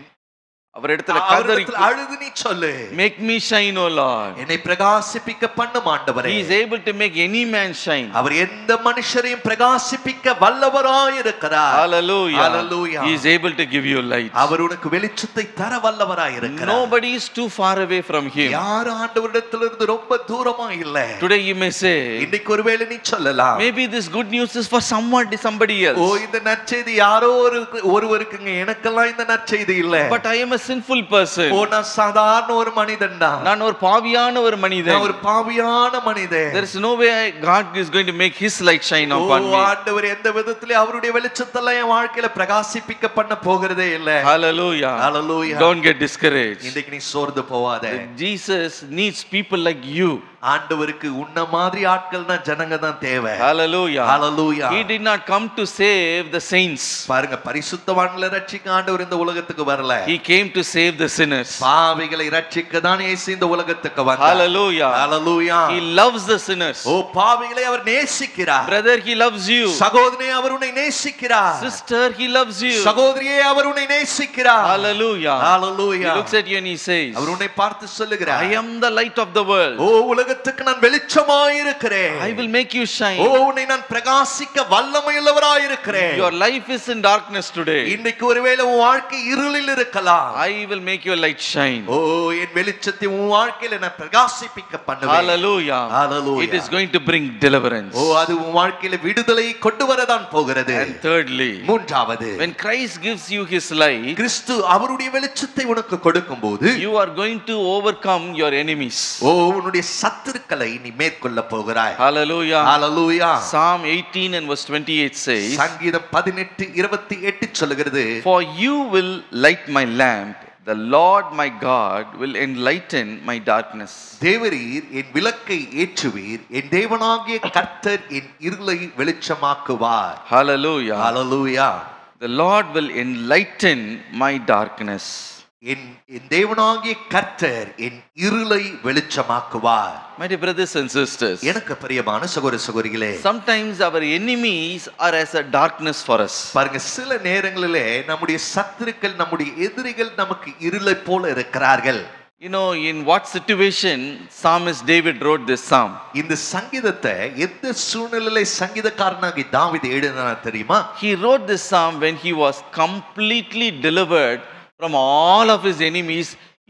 அவரிடத்துல கதறி அவரிடத்தில் அழுது நீ சொல்லு make me shine, O Lord. என்னை பிரகாசிப்பிக்க பண்ணும் ஆண்டவரே He is able to make any man shine. அவர் எந்த மனுஷரையும் பிரகாசிப்பிக்க வல்லவராயிருக்கிறார் Hallelujah. Hallelujah. He is able to give you light. அவர் உனக்கு வெளிச்சத்தை தர வல்லவராயிருக்கிறார் Nobody is too far away from him. யார் ஆண்டவரிடத்திலிருந்து ரொம்ப தூரமா இல்ல Today you may say, இன்னைக்கு ஒருவேளை நீ சொல்லலாம் maybe this good news is for somebody, somebody O else. இந்த நற்செய்தி யாரோ ஒரு ஒருவருக்குங்க எனக்கெல்லாம் இந்த நற்செய்தி இல்ல But I am a sinful person. ஓ நான் சாதாரண ஒரு மனிதன் தான் நான் ஒரு பாவியான ஒரு நான் மனிதன் ஒரு பாவியான மனிதன் There is no way God is going to make his light shine O upon me. ஆண்டவர் எந்த விதத்திலே அவருடைய வெளிச்சத்தெல்லாம் என் வாழ்க்கையில பிரகாசிப்பிக்க பண்ண போகிறதே இல்ல Hallelujah. Hallelujah. Don't get discouraged. இன்னைக்கு நீ சோர்ந்து போவாத Jesus needs people like you. ஆண்டவருக்கு உன்ன மாதிரி ஆட்கள் தான் ஜனங்க தான் தேவை Hallelujah. Hallelujah. He did not come to save the saints. பாருங்க பரிசுத்தவான்களை ரட்சிக்க ஆண்டவர் இந்த உலகத்துக்கு வரல He came to save the sinners. பாவிகளை ரட்சிக்க தான் இயேசு இந்த உலகத்துக்கு வந்தார் Hallelujah. Hallelujah. He loves the sinners. ஓ பாவிகளை அவர் நேசிக்கிறார் Brother, he loves you. சகோதரியே அவர் உன்னை நேசிக்கிறார் Sister, he loves you. சகோதரியே அவர் உன்னை நேசிக்கிறார் Hallelujah. He Hallelujah. looks at you and he says, அவர் உன்னை பார்த்து சொல்லுகிறார் I am the light of the world. ஓ உலகத்துக்கு நான் வெளிச்சமாயிருக்கிறேன் I will make you O shine. உன்னை நான் பிரகாசிக்க வல்லமையுள்ளவராயிருக்கிறேன் Your life is in darkness today. இன்னைக்கு ஒருவேளை உன் வாழ்க்கை இருளில் இருக்கலாம் I will make your light shine. ஓ என் வெளிச்சத்தை உன் வாழ்க்கையில நான் பிரகாசிப்பிக்க பண்ணுவேன் Hallelujah. Hallelujah. It is going to bring deliverance. ஓ அது உன் வாழ்க்கையில விடுதலை கொண்டு வரதான் போகிறது And thirdly, மூன்றாவது when Christ gives you his light, கிறிஸ்து அவருடைய வெளிச்சத்தை உனக்கு கொடுக்கும்போது you are going to overcome your enemies. ஓ உன்னுடைய சத்துருக்களை நீ மேற்கொள்ள போகிறாய் Hallelujah. Hallelujah. Psalm 18 and verse 28 says, சங்கீதம் பதினெட்டு இருபத்தி எட்டு சொல்லுகிறது For you will light my lamp, the Lord my God will enlighten my darkness. தேவரீர் என் விளக்கை ஏற்றுவீர் என் தேவனாகிய கர்த்தர் என் இருளை வெளிச்சமாக்குவார் Hallelujah. Hallelujah. The Lord will enlighten my darkness. என் என் தேவனாகிய கர்த்தர் என் இருளை வெளிச்சமாக்குவார் My dear brothers and sisters, எனக்கு பிரியமான சகோதர சகோதரிகளே sometimes our enemies are as a darkness for us. பாருங்க சில நேரங்களிலே நம்முடைய சத்துருக்கள் நம்முடைய எதிரிகள் நமக்கு இருளை போல இருக்கிறார்கள் You know, in what situation psalmist David wrote this psalm? இந்த சங்கீதத்தை எந்த சூழ்நிலையில சங்கீதக்காரனாகி தாவீது எழுதினார் தெரியுமா He wrote this psalm when he was completely delivered from all of his enemies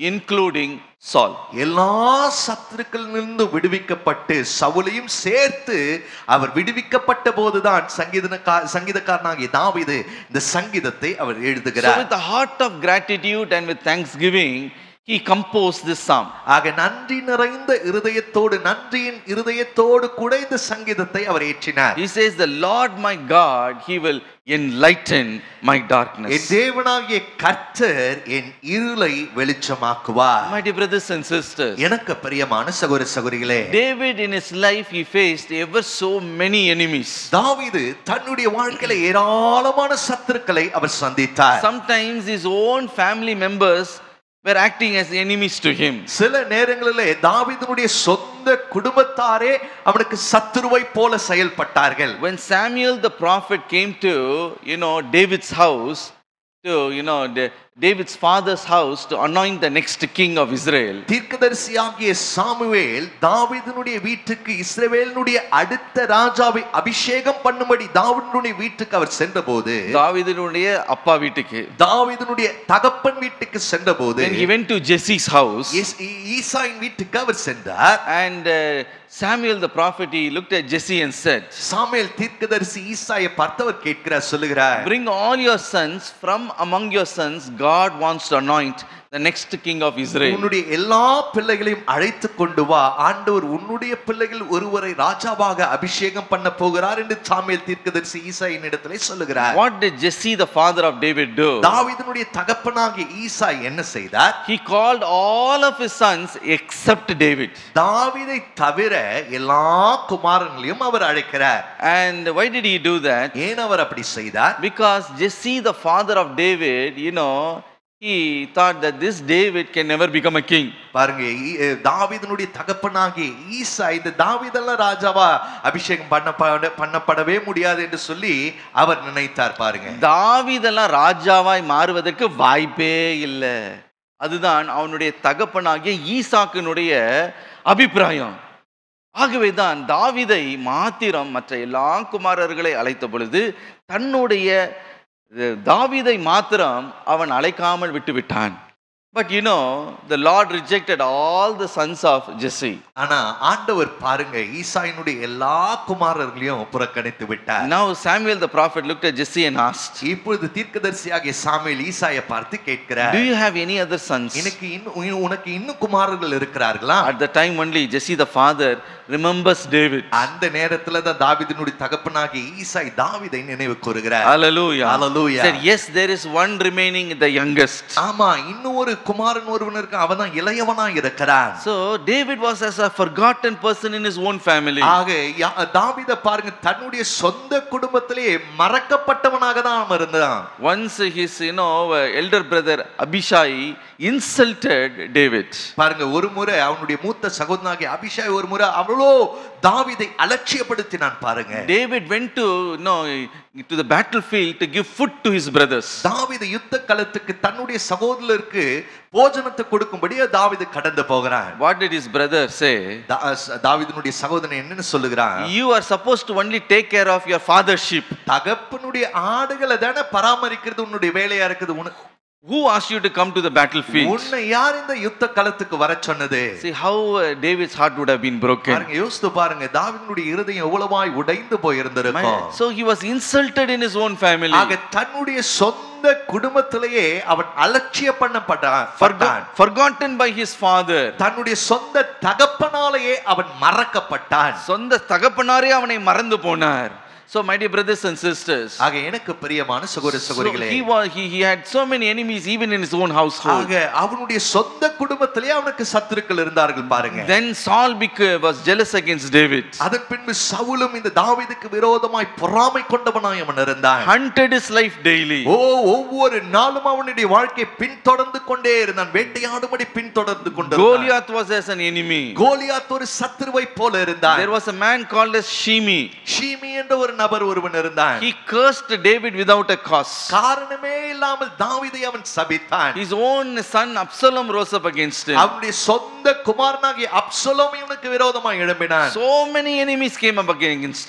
including Saul. எல்லா சத்துருக்களிலிருந்து விடுவிக்கப்பட்டு சவுலையும் சேர்த்து அவர் விடுவிக்கப்பட்ட போதுதான் சங்கீதனக்கா சங்கீதக்காரனாகிய தாவீது இந்த சங்கீதத்தை அவர் So, எழுதுகிறார் with a heart of gratitude and with thanksgiving, he composed this psalm. ஆக நன்றி நிறைந்த இருதயத்தோடு நன்றியின் இருதயத்தோடு கூட இந்த சங்கீதத்தை அவர் ஏற்றினார் He says, The Lord my God, he will enlighten my N darkness. தேவனாகிய கர்த்தர் என் இருளை வெளிச்சமாக்குவார் My dear brothers and sisters, எனக்கு பிரியமான சகோதர சகோதரிகளே David in his life, he faced ever so many enemies. தாவீது தன்னுடைய வாழ்க்கையில ஏராளமான சத்துருக்களை அவர் சந்தித்தார் Sometimes his own family members were acting as enemies to him. சில நேரங்களிலே தாவீதினுடைய சொந்த குடும்பத்தாரே அவனுக்கு சத்துருவை போல செயல்பட்டார்கள் When Samuel the prophet came to, you know, David's house, to, you know, the, David's father's house to anoint the next king of Israel, தீர்க்கதரிசியாகிய சாமுவேல் தாவீதினுடைய வீட்டுக்கு இஸ்ரவேலினுடைய அடுத்த ராஜாவை அபிஷேகம் பண்ணும்படி தாவீதினுடைய வீட்டுக்கு அவர் சென்றபோது தாவீதினுடைய அப்பா வீட்டுக்கு தாவீதினுடைய தகப்பன் வீட்டுக்கு சென்றபோது When he went to Jesse's house, ஈஸ்- ஈ- ஈசாயின் வீட்டுக்கு அவர் சென்றார் and uh, Samuel the prophet, he looked at Jesse and said, சாமுவேல் தீர்க்கதரிசி ஈசாயை பார்த்தவர் கேட்கிறார் சொல்லுகிறார் Bring all your sons from among your sons, God wants to anoint the next king of Israel. உன்னுடைய எல்லா பிள்ளைகளையும் அழைத்து கொண்டு வா ஆண்டவர் உன்னுடைய பிள்ளைகள் ஒருவரை ராஜாவாக அபிஷேகம் பண்ண போகிறார் என்று சாமுவேல் தீர்க்கதரிசி ஈசாயின் இடத்திலே சொல்லுகிறார் What did Jesse, the father of David, do? தாவீதினுடைய தகப்பனாகிய ஈசா என்ன செய்தார் He called all of his sons except David. தாவீதை தவிர எல்லா குமாரங்களையும் அவர் அழைக்கிறார் And why did he do that? ஏன் அவர் அப்படி செய்தார் Because Jesse, the father of David, you know, he thought that this David can never become a king. பாருங்க ஈ- அஹ் தாவீதினுடைய தகப்பனாகிய ஈசா இந்த தாவீதெல்லாம் ராஜாவா அபிஷேகம் பண்ணப்பட பண்ணப்படவே முடியாது என்று சொல்லி அவர் நினைத்தார் பாருங்க தாவீதெல்லாம் ராஜாவாய் மாறுவதற்கு வாய்ப்பே இல்லை அதுதான் அவனுடைய தகப்பனாகிய ஈசாக்கினுடைய அபிப்பிராயம் ஆகவே தான் தாவீதை மாத்திரம் மற்ற எல்லா குமாரர்களை அழைத்த பொழுது தன்னுடைய அஹ், தாவீதை மாத்திரம் அவன் அழைக்காமல் விட்டு விட்டான் but you know the Lord rejected all the sons of Jesse ஆனா ஆண்டவர் பாருங்க ஈசாயினுடைய எல்லா குமாரர்களையும் புறக்கணித்து விட்டார் Now Samuel the prophet looked at Jesse and asked, இப்பொழுது தீர்க்கதரிசியாகிய சாமுவேல் ஈசாயை பார்த்து கேட்கிறார் Do you have any other sons? எனக்கு இன்னும் உனக்கு இன்னும் குமாரர்கள் இருக்கிறார்களா At the time only, Jesse the father remembers David. அந்த நேரத்துல தான் தாவீதினுடைய தகப்பனாகிய ஈசாய் தாவீதை நினைவு கூறுகிறார் Hallelujah. Hallelujah. Said, yes, there is one remaining, the youngest. ஆமா இன்னும் ஒரு குமாரன் ஒருவன் இருக்கு அவன் தான் இளையவனா இருக்கிறான் So David was as a forgotten person in his own family. ஆக யா- தாவீதை பாருங்க தன்னுடைய சொந்த குடும்பத்திலே மறக்கப்பட்டவனாக தான் அவன் இருந்தான் Once his, you know, elder brother Abishai insulted David. பாருங்க ஒரு முறை அவனுடைய மூத்த சகோதரனாகிய அபிஷாய் ஒரு முறை அவ்வளோ தாவீதை அலட்சியப்படுத்தினான் பாருங்க David went to, you know, to the battlefield to give food to his brothers. தாவீது யுத்த களத்துக்கு தன்னுடைய சகோதரருக்கு போஜனத்தை கொடுக்கும்படி தாவீது கடந்து போகிறான் What did his brother say? தா- ச- தாவீதினுடைய சகோதரன் என்னன்னு சொல்லுகிறான் You are supposed to only take care of your father's sheep. தகப்பனுடைய ஆடுகளை தானே பராமரிக்கிறது உன்னுடைய வேலையா இருக்குது உனக்கு Who asked you to come to the battlefield? உன்னை யார் இந்த யுத்த களத்துக்கு வர சொன்னது See how uh, David's heart would have been broken. பாருங்க யோசித்து பாருங்க தாவீதினுடைய இருதயம் எவ்வளவாய் உடைந்து போயிருந்திருக்கும் My- So he was insulted in his own family. ஆக தன்னுடைய சொந்த குடும்பத்திலேயே அவன் அலட்சிய பண்ணப்பட்டான் Forgo- forgotten by his father. தன்னுடைய சொந்த தகப்பனாலேயே அவன் மறக்கப்பட்டான் சொந்த தகப்பனாரே அவனை மறந்து போனார் So my dear brothers and sisters, ஆக எனக்கு பிரியமான சகோதர so சகோதரிகளே he was he, he had so many enemies even in his own household. ஆக அவனுடைய சொந்த குடும்பத்திலேயே அவனுக்கு சத்துருக்கள் இருந்தார்கள் பாருங்க Then Saul beca- was jealous against David, அதன் பின்பு சவுலும் இந்த தாவீதுக்கு விரோதமாய் பொறாமை கொண்டவனாய் அவன் இருந்தான் hunted his life daily. ஓ ஒவ்வொரு நாளும் அவனுடைய வாழ்க்கை பின்தொடர்ந்து கொண்டே இருந்தான் வேட்டையாடும்படி பின்தொடர்ந்து கொண்டு Goliath was as an enemy. Goliath ஒரு சத்துருவை போல இருந்தான் There was a man called as Shimi. ஷீமி என்ற ஒரு நபர் ஒருவன் இருந்தான் He cursed David without a cause. காரணமே இல்லாமல் தாவீதை அவன் சபித்தான் His own son Absalom rose up against him. அவனுடைய சொந்த குமாரனாகிய அப்சலோம் இவனுக்கு விரோதமாய் எழும்பினான் So many enemies came up against him.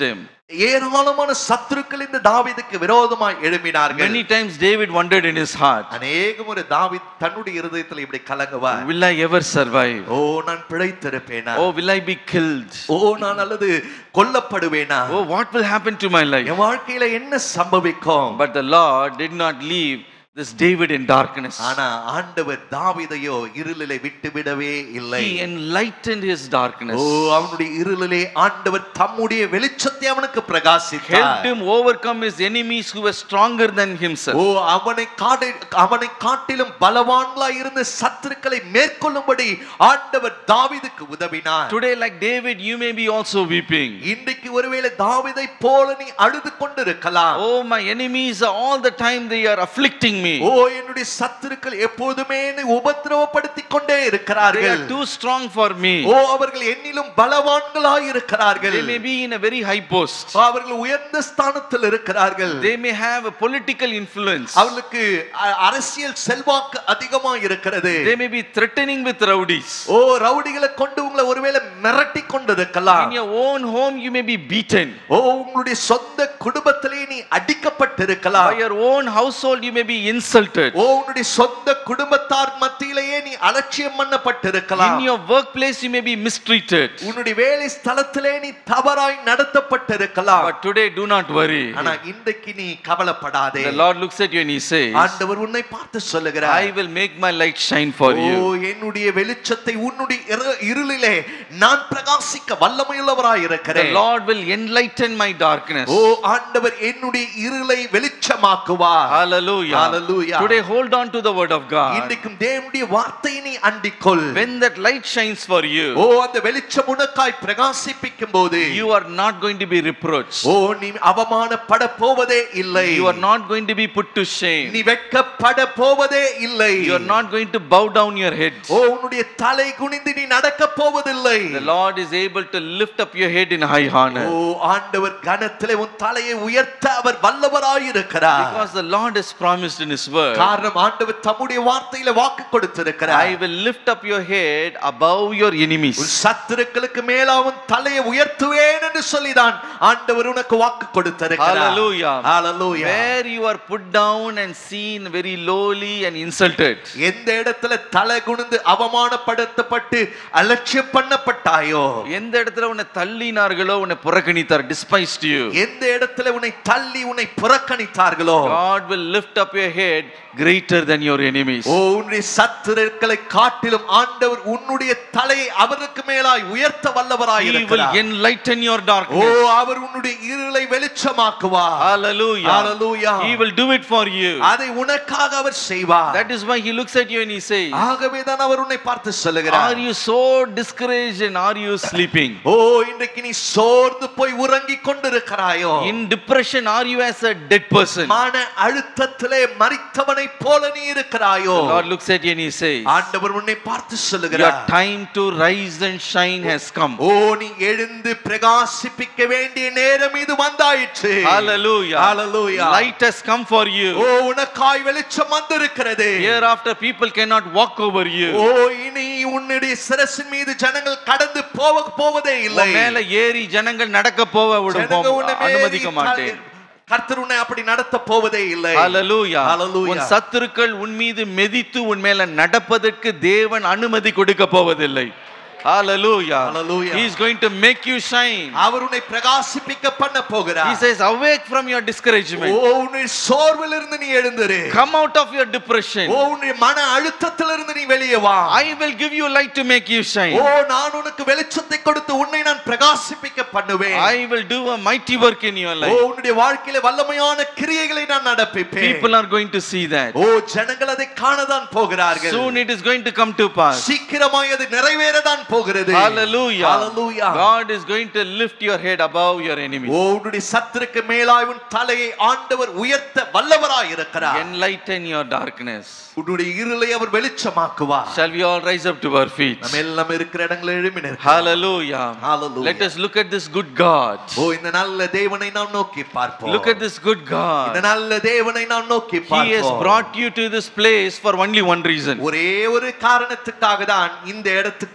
ஏராளமான சத்துருக்கள் இந்த தாவீதுக்கு விரோதமாய் எழும்பினார்கள் Many times David wondered in his heart, அநேக ஒரு தாவீத் தன்னுடைய இருதயத்தில் இப்படி கலங்குவார் Will I ever survive? ஓ நான் பிழைத்திருப்பேனா Oh, will I be killed? ஓ நான் அல்லது கொல்லப்படுவேனா Oh, what will happen to my life? என் வாழ்க்கையில என்ன சம்பவிக்கும் But the Lord did not leave this David in darkness. ஆனா ஆண்டவர் தாவீதையோ இருளிலே விட்டு விடவே இல்லை He enlightened his darkness, ஓ அவனுடைய இருளிலே ஆண்டவர் தம்முடைய வெளிச்சத்தை அவனுக்கு helped பிரகாசித்தார் him overcome his enemies who were stronger than himself. ஓ அவனை காடு அவனை காட்டிலும் பலவான்களாய் இருந்த சத்துருக்களை மேற்கொள்ளும்படி ஆண்டவர் தாவீதுக்கு உதவினார் Today, like David, you may be also weeping. இன்றைக்கு ஒருவேளை தாவீதை போல நீ அழுது கொண்டிருக்கலாம் Oh, my enemies are all the time they are afflicting me. ஓ என்னுடைய சத்துருக்கள் எப்போதுமே என்னை உபத்திரவப்படுத்திக் கொண்டே They இருக்கிறார்கள் are too strong for me. ஓ அவர்கள் என்னிலும் பலவான்களாய் இருக்கிறார்கள் They may be in a very high post. அவர்கள் உயர்ந்த ஸ்தானத்தில் இருக்கிறார்கள் They may have a political influence. அவர்களுக்கு அ- அரசியல் செல்வாக்கு அதிகமா இருக்கிறது They may be threatening with rowdies. ஓ ரவுடிகளை கொண்டு உங்களை ஒருவேளை மிரட்டி கொண்டிருக்கலாம் In your own home, you may be beaten. ஓ உங்களுடைய சொந்த குடும்பத்திலே நீ அடிக்கப்பட்டிருக்கலாம் By your own household, you may be insulted. ஓ உன்னுடைய சொந்த குடும்பத்தார் மத்தியிலேயே நீ அலட்சியம் பண்ணப்பட்டிருக்கலாம் In your workplace, you may be mistreated. உன்னுடைய வேலை ஸ்தலத்திலே நீ தவறாய் நடத்தப்பட்டிருக்கலாம் But today, do not worry. ஆனா இன்றைக்கு நீ கவலைப்படாதே The Lord looks at you and He says, ஆண்டவர் உன்னை பார்த்து சொல்லுகிறார் I will make my light shine for O you. என்னுடைய வெளிச்சத்தை உன்னுடைய இரு- இருளிலே நான் பிரகாசிக்க வல்லமையுள்ளவராய் The இருக்கிறேன் Lord will enlighten my darkness. ஓ ஆண்டவர் என்னுடைய இருளை வெளிச்சமாக்குவார் Hallelujah. Hallelujah. Today, hold on to the word of God. இன்றைக்கும் தேவனுடைய வார்த்தையை நீ அண்டிக்கொள் When that light shines for O you, அந்த வெளிச்சம் உனக்காய் பிரகாசிப்பிக்கும் போது you are not going to be reproached. ஓ நீ அவமானப்பட போவதே இல்லை You are not going to be put to shame. நீ வெட்கப்பட போவதே இல்லை You are not going to bow down your head. ஓ உன்னுடைய தலை குனிந்து நீ நடக்க போவதில்லை The Lord is able to lift up your head in high O honor. ஆண்டவர் கனத்திலே உன் தலையை உயர்த்த அவர் வல்லவராயிருக்கிறார் Because the Lord has promised in His word, காரணம் ஆண்டவர் தம்முடைய வார்த்தையில வாக்கு கொடுத்திருக்கிறார் I will lift up your head above your உன் enemies. சத்துருக்களுக்கு மேலா உன் தலையை உயர்த்துவேன் என்று சொல்லிதான் ஆண்டவர் உனக்கு வாக்கு கொடுத்திருக்கிறார் Hallelujah. Hallelujah. Where you are put down and seen very lowly and insulted, எந்த இடத்துல தலை குனிந்து அவமானப்படுத்தப்பட்டு அலட்சியம் பண்ணப்பட்டாயோ எந்த இடத்துல உன்னை தள்ளினார்களோ உன்னை புறக்கணித்தார் despised you எந்த இடத்துல உன்னை தள்ளி உன்னை புறக்கணித்தார்களோ God will lift up your head greater than your enemies. ஓ உன்னுடைய சத்துருக்களை காட்டிலும் ஆண்டவர் உன்னுடைய தலையை அவருக்கு மேலாய் உயர்த்த வல்லவராய் He will இருக்கிறார் enlighten your ஓ darkness. அவர் உன்னுடைய இருளை வெளிச்சமாக்குவார் Hallelujah. Hallelujah. He will do it for you. அதை உனக்காக அவர் செய்வார் That is why he looks at you and he says, ஆகவே தான் அவர் உன்னை பார்த்து Are சொல்லுகிறார் you so discouraged and are you sleeping? ஓ இன்றைக்கு நீ சோர்ந்து போய் உறங்கிக் கொண்டிருக்கிறாயோ In depression, are you as a dead person? மன அழுத்தத்திலே மறித்தவனை போல நீ இருக்கிறாயோ The Lord looks at you and he says, ஆண்டவர் உன்னை பார்த்து Your சொல்லுகிறார் time to rise and shine has come. ஓ நீ எழுந்து பிரகாசிப்பிக்க வேண்டிய நேரம் இது வந்தாயிற்று Hallelujah. Hallelujah. Light has come for O you. உனக்காய் வெளிச்சம் வந்திருக்கிறது Hereafter, people cannot walk over O you. இனி உன்னுடைய சிரசின் மீது ஜனங்கள் கடந்து போக போவதே இல்லை உன் மேல ஏறி ஜனங்கள் நடக்க போக விட ஜனங்க உன்னை மேரி அனுமதிக்க மாட்டேன் கர்த்தர் உன்னை அப்படி நடத்த போவதே இல்லை Hallelujah. Hallelujah. உன் சத்துருக்கள் உன் மீது மெதித்து உன் மேல நடப்பதற்கு தேவன் அனுமதி கொடுக்க போவதில்லை Hallelujah. Hallelujah. He is going to make you shine. அவர் உன்னை பிரகாசிப்பிக்க பண்ண He போகிறார் says, awake from your O discouragement. உன்னுடைய சோர்வில் இருந்து நீ எழுந்துரு Come out of your depression. ஓ உன்னுடைய மன அழுத்தத்திலிருந்து நீ வெளியே வா I will give you light to make you shine. ஓ நான் உனக்கு வெளிச்சத்தை கொடுத்து உன்னை நான் பிரகாசிப்பிக்க பண்ணுவேன் I will do a mighty work in your O life. உன்னுடைய வாழ்க்கையில வல்லமையான கிரியைகளை நான் நடப்பிப்பேன் People are going to see that. ஓ ஜனங்கள் அதை காணதான் போகிறார்கள் Soon it is going to come to pass. சீக்கிரமாய் அது நிறைவேறதான் போகிறது Hallelujah. Hallelujah. God is going to lift your head above your O enemies. உன்னுடைய சத்துருக்கு மேலாய் உன் தலையை ஆண்டவர் உயர்த்த வல்லவராய் இருக்கிறார் Enlighten your darkness. உன்னுடைய இருளை அவர் வெளிச்சமாக்குவார் Shall we all rise up to our feet? நம்ம எல்லாம் இருக்கிற இடங்களில் எழுப்பினர் Hallelujah. Hallelujah. Let us look at this good God. ஓ இந்த நல்ல தேவனை நாம் நோக்கி பார்ப்போம் Look at this good இந்த God. நல்ல தேவனை நாம் நோக்கி He has பார்ப்போம் brought you to this place for only one reason. ஒரே ஒரு காரணத்துக்காக தான் இந்த இடத்துக்கு உன்னை அவர்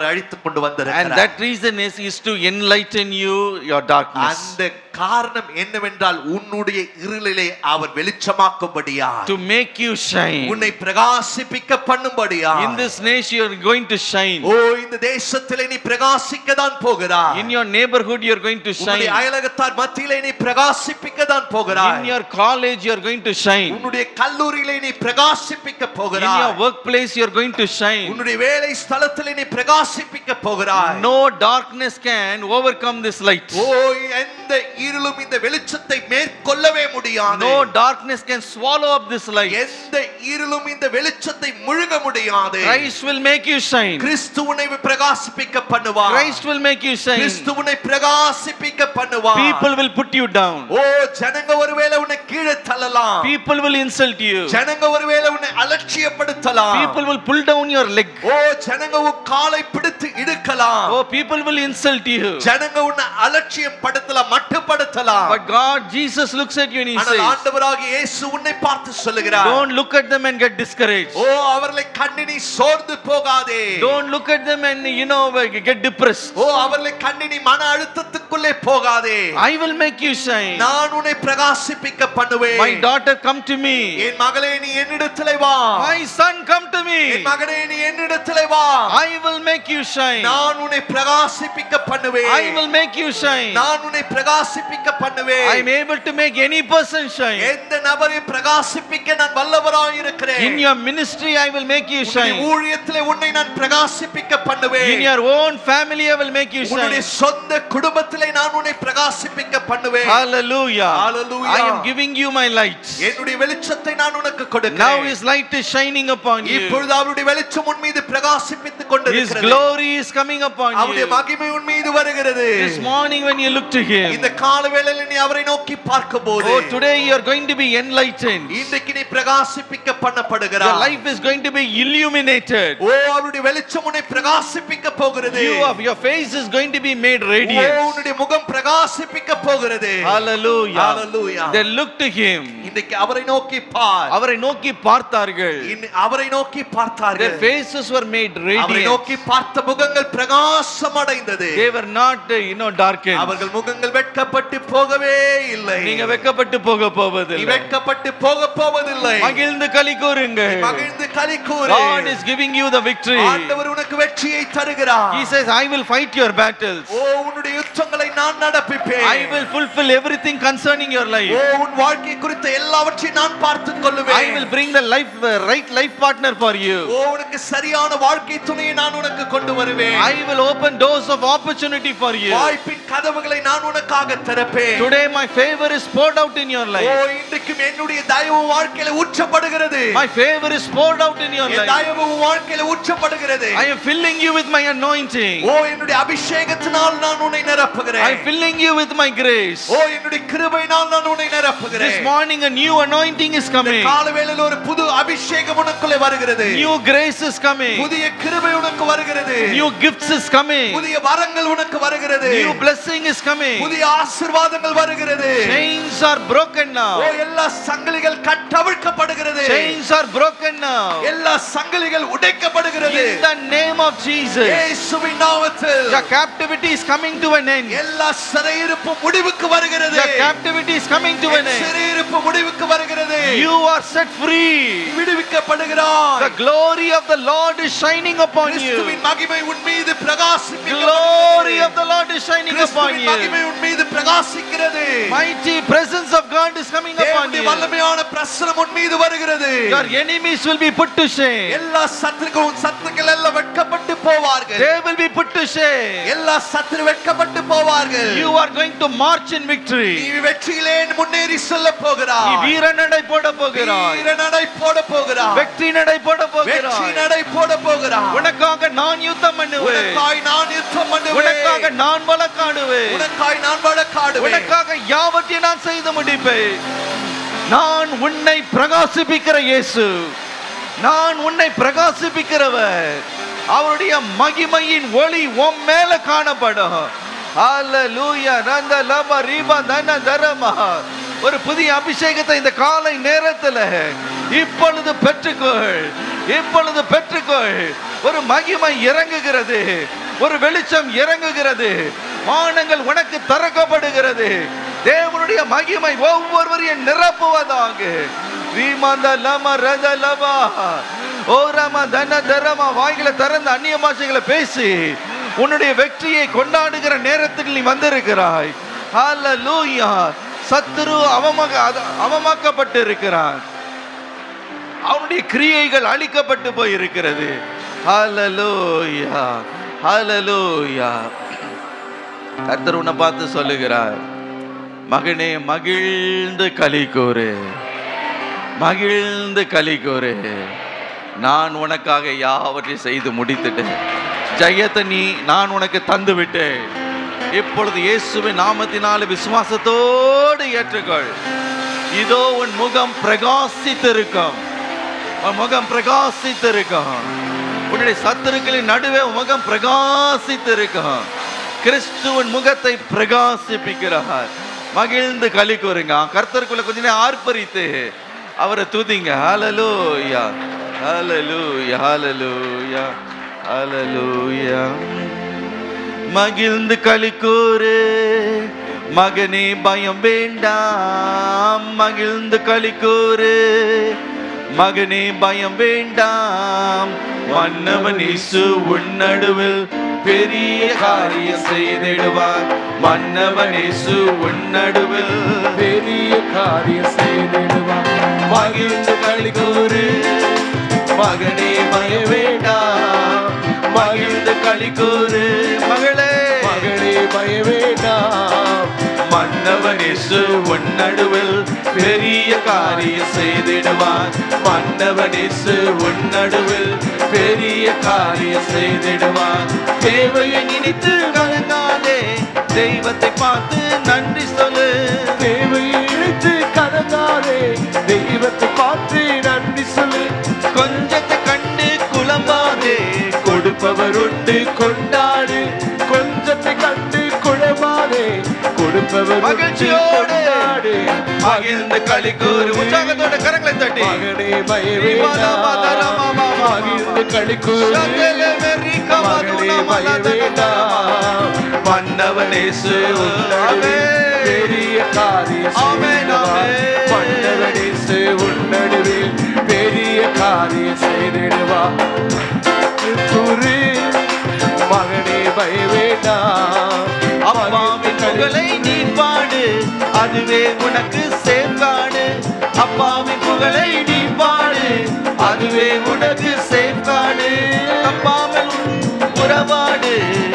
அவர் அழித்துக் கொண்டு And வந்திருக்கிறார் that reason is, is to enlighten you your darkness. அந்த காரணம் என்னவென்றால் உன்னுடைய இருளிலே அவர் வெளிச்சமாக்கும்படியா To make you shine. உன்னை பிரகாசிப்பிக்க பண்ணும்படியா In this nation you are going to shine. ஓ இந்த தேசத்திலே நீ பிரகாசிக்க தான் போகிறாய் In your neighborhood you are going to உன்னுடைய shine. அயலகத்தார் மத்தியிலே நீ பிரகாசிப்பிக்க தான் போகிறாய் In your college you are going to shine. உன்னுடைய கல்லூரியிலே நீ பிரகாசிப்பிக்க In போகிறாய் your workplace you are going to shine. உன்னுடைய வேலை ஸ்தலத்திலே நீ பிரகாசிப்பிக்க போகிறாய் No darkness can overcome this light. ஓ எந்த இருளும் இந்த வெளிச்சத்தை மேற்கொள்ளவே முடியாது No darkness can swallow up this light. எந்த இருளும் இந்த வெளிச்சத்தை முழுங்க முடியாது Christ will make you shine. கிறிஸ்து உன்னை பிரகாசிப்பிக்க பண்ணுவார் Christ will make you shine. கிறிஸ்து உன்னை பிரகாசிப்பிக்க பண்ணுவார் People will put you down. ஓ ஜனங்க ஒருவேளை உன்னை கீழே தள்ளலாம் People will insult you. ஜனங்க ஒருவேளை உன்னை அலட்சியப்படுத்தலாம் People will pull down your leg. ஓ ஜனங்க உன் காலை பிடித்து இழுக்கலாம் Oh, people will insult you. ஜனங்க உன்னை அலட்சியம் படுத்தலாம் மட்டுப்படுத்தலாம் But God, Jesus looks at you and He ஆனால் says, ஆண்டவராகிய இயேசு உன்னை பார்த்து சொல்லுகிறார் Don't look at them and get discouraged. ஓ அவர்களை கண்டு நீ சோர்ந்து போகாதே Don't look at them and, you know, get depressed. ஓ அவர்களை கண்டு நீ மன அழுத்தத்துக்குள்ளே போகாதே I will make you shine. நான் உன்னை பிரகாசிப்பிக்க பண்ணுவேன் My daughter, come to me. என் மகளே நீ என்னிடத்திலே வா My son, come to N me. மகனே நீ என்னிடத்திலே வா I will make you shine. நான் உன்னை பிரகாசிப்பிக்க பண்ணுவேன் I will make you shine. நான் உன்னை பிரகாசிப்பிக்க பண்ணுவேன் I am able to make any person shine. எந்த நபரை பிரகாசிப்பிக்க நான் வல்லவராய் இருக்கிறேன் In your ministry, I will make you உன்னுடைய shine. ஊழியத்திலே உன்னை நான் பிரகாசிப்பிக்க பண்ணுவேன் In your own family, I will make you உன்னுடைய shine. சொந்த குடும்பத்திலே நான் உன்னை பிரகாசிப்பிக்க பண்ணுவேன் Hallelujah. Hallelujah. I am giving you my light. என்னுடைய வெளிச்சத்தை நான் உனக்கு Now கொடுக்கிறேன் His light is shining upon you. இப்பொழுது அவருடைய வெளிச்சம் உன் மீது பிரகாசிப்பித்துக் His கொண்டிருக்கிறது glory is coming upon அவருடைய you. மகிமை உன் மீது வருகிறது This morning, when you look to Him, இந்த கால வேளையில் நீ அவரை நோக்கி பார்க்கும்போது oh, today you are going to be enlightened. இன்றைக்கு நீ பிரகாசிப்பிக்க Your பண்ணப்படுகிறாய் life is going to be illuminated. ஓ அவருடைய வெளிச்சம் உன்னை பிரகாசிப்பிக்க போகிறது You of your face is going to be made O radiant. உன்னுடைய முகம் பிரகாசிப்பிக்க போகிறது Hallelujah. Hallelujah. They look to Him. இன்றைக்கு அவரை நோக்கி பார் அவரை நோக்கி பார்த்தார்கள் இன்- அவரை நோக்கி Their பார்த்தார்கள் faces were made அவரை radiant. நோக்கி பார்த்த முகங்கள் பிரகாசம் அடைந்தது They were not, uh, you know, darkened. அவர்கள் முகங்கள் வெட்கப்பட்டு போகவே இல்லை நீங்க வெக்கப்பட்டு போக நீ போவதில்லை வெட்கப்பட்டு போக போவதில்லை மகிழ்ந்து களி கூறுங்கள் மகிழ்ந்து களி கூறு God is giving you the victory. ஆண்டவர் உனக்கு வெற்றியை தருகிறார் He says, I will fight your battles. ஓ உன்னுடைய யுத்தங்களை நான் நடப்பிப்பேன் I will fulfill everything concerning your O life. உன் வாழ்க்கை குறித்த எல்லாவற்றையும் நான் பார்த்துக் I கொள்ளுவேன் will bring the life, uh, right life partner for you. ஓ உனக்கு சரியான வாழ்க்கை துணையை நான் உனக்கு கொண்டு வருவேன் I will open doors of opportunity for you. வாய்ப்பின் கதவுகளை நான் உனக்காக திறப்பேன் Today, my favor is poured out in your O life. இன்றைக்கும் என்னுடைய தயவு வாழ்க்கையில ஊற்றப்படுகிறது My favor is poured out in your N life. தயவு உன் வாழ்க்கையில ஊற்றப்படுகிறது I am filling you with my anointing. ஓ என்னுடைய அபிஷேகத்தினால் நான் உன்னை நிரப்புகிறேன் I am filling you with my grace. ஓ என்னுடைய கிருபையினால் நான் உன்னை This நிரப்புகிறேன் morning, a new anointing is coming. காலவேளையில் ஒரு புது அபிஷேகம் உனக்குள்ளே வருகிறது New grace is coming. புதிய கிருபை உனக்கு வருகிறது New gifts is coming. புதிய வரங்கள் உனக்கு வருகிறது New blessing is coming. புதிய ஆசீர்வாதங்கள் வருகிறது Chains are broken O now. எல்லா சங்கிலிகள் கட்டவிழ்க்கப்படுகிறது Chains are broken now. எல்லா சங்கிலிகள் உடைக்கப்படுகிறது In the name of Jesus. இயேசுவின் நாமத்தில் Your captivity is coming to an end. எல்லா சிறையிருப்பு முடிவுக்கு வருகிறது Your captivity is coming to an N end. சிறையிருப்பு முடிவுக்கு வருகிறது You are set free. விடுவிக்கப்படுகிறாய் The glory of the Lord is shining upon you. கிறிஸ்துவின் மகிமை உன் மீது பிரகாசிப்பிக்கிறது Glory of the Lord is shining upon கிறிஸ்துவின் மகிமை you. உன் மீது பிரகாசிக்கிறது Mighty presence of God is coming upon தேவனுடைய you. வல்லமையான பிரசனம் உன் மீது வருகிறது Your enemies will be put to shame. எல்லா சத்துருக்கள் உன் சத்துருக்கள் எல்லாம் வெட்கப்பட்டு போவார்கள் They will be put to shame. எல்லா சத்துரு வெட்கப்பட்டு போவார்கள் You are going to march in victory. நீ வெற்றியிலே முன்னேறி செல்ல நீ போகிறாய் வீர நடை போட போகிறாய் வீர நடை போட போகிறாய் வெற்றி நடை போட வெற்றி போகிறாய் நடை போட போகிறாய் உனக்காக நான் யுத்தம் பண்ணுவேன் உனக்காய் நான் யுத்தம் உனக்காக பண்ணுவேன் நான் வழக்காடுவேன் உனக்காய் நான் வழக்காடுவேன் உனக்காக யாவற்றையும் நான் செய்து முடிப்பேன் நான் உன்னை பிரகாசிப்பிக்கிற இயேசு நான் உன்னை பிரகாசிப்பிக்கிறவர் அவருடைய மகிமையின் ஒளி உன் மேல காணப்படும் அல்லேலூயா நந்த லப ரீபா தன தரமா ஒரு புதிய அபிஷேகத்தை இந்த காலை நேரத்தில் இப்பொழுது பெற்றுக்கொள் இப்பொழுது பெற்றுக்கொள் ஒரு மகிமை இறங்குகிறது ஒரு வெளிச்சம் இறங்குகிறது வானங்கள் உனக்கு திறக்கப்படுகிறது தேவனுடைய மகிமை ஒவ்வொருவரையும் நிரப்புவதாக விமந்த லம ரத லவா ஓ ரம தன தரமா வாய்களை திறந்த அந்நிய பாஷைகளை பேசி உன்னுடைய வெற்றியை கொண்டாடுகிற நேரத்தில் நீ வந்திருக்கிறாய் ஹalleluya சத்துரு அவமாக அவமாக்கப்பட்டு இருக்கிறான் அவனுடைய கிரியைகள் அழிக்கப்பட்டு போய் இருக்கிறது ஹalleluya ஹalleluya கர்த்தர் உன்னை பார்த்து சொல்லுகிறார் மகனே மகிழ்ந்து களி கூறு மகிழ்ந்து களி கூறு நான் உனக்காக யாவற்றையும் செய்து முடித்துட்டேன் ஜெயத்தை நீ நான் உனக்கு தந்து விட்டேன் இப்பொழுது இயேசுவின் நாமத்தினால விசுவாசத்தோடு ஏற்றுக்கொள் இதோ உன் முகம் பிரகாசித்திருக்கும் உன் முகம் பிரகாசித்திருக்கும் உன்னுடைய சத்துருக்களின் நடுவே உன் முகம் பிரகாசித்திருக்கும் கிறிஸ்துவின் முகத்தை பிரகாசிப்பிக்கிறார் மகிழ்ந்து களி கூறுங்க கர்த்தருக்குள்ள கொஞ்ச நேரம் ஆர்ப்பரித்து அவரை துதிங்க ஹalleluya ஹalleluya ஹalleluya ஹalleluya மகிழ்ந்து களி கூறு மகனே பயம் வேண்டாம் மகிழ்ந்து களி கூறு மகனே பயம் வேண்டாம் மன்னவன் இசு உன் நடுவில் பெரிய காரியம் செய்திடுவார் மன்னவன் இசு உன் நடுவில் பெரிய காரியம் செய்திடுவான் மகிழ்ந்து களி கூறு மகனே பய வேண்டாம் மகிழ்ந்து களி கூறு மகளே மகளே பய வேண்டாம் மன்னவன் இசு உன் நடுவில் பெரிய காரியம் செய்திடுவான் மன்னவன் இசு உன் நடுவில் பெரிய காரியம் செய்திடுவான் தேவையை நினைத்து கலங்காதே தெய்வத்தை பார்த்து நன்றி சொல்லு தேவையை இழுத்து கலங்காதே தெய்வத்தை பார்த்து நன்றி சொல்லு கொஞ்சத்தை கண்டு குழம்பாதே கொடுப்பவர் உண்டு கொண்டாடு கொஞ்சத்தை கண்டு குழம்பாதே கொடுப்பவர் மகிழ்ச்சியோடு கொண்டாடு மகிழ்ந்து களி கூறு உற்சாகத்தோட கரங்களை தட்டி மகனே பய வேண்டாம் மகிழ்ந்து களிக்கூறு மகளே பய வேண்டாம் மன்னவனேசு பெரிய காரியம் ஆமென், செய்திடுவார். ஆமென். மன்னவனேசு உன்னடுவில் பெரிய காரியம் செய்திடுவா கூறு மகனே பய வேண்டாம் அப்பாவின் புகழை நீ பாடு அதுவே உனக்கு சேர்க்காடு அப்பாவின் புகழை நீ பாடு அதுவே உனக்கு சேர்க்காடு தப்பாமல் உறவாடு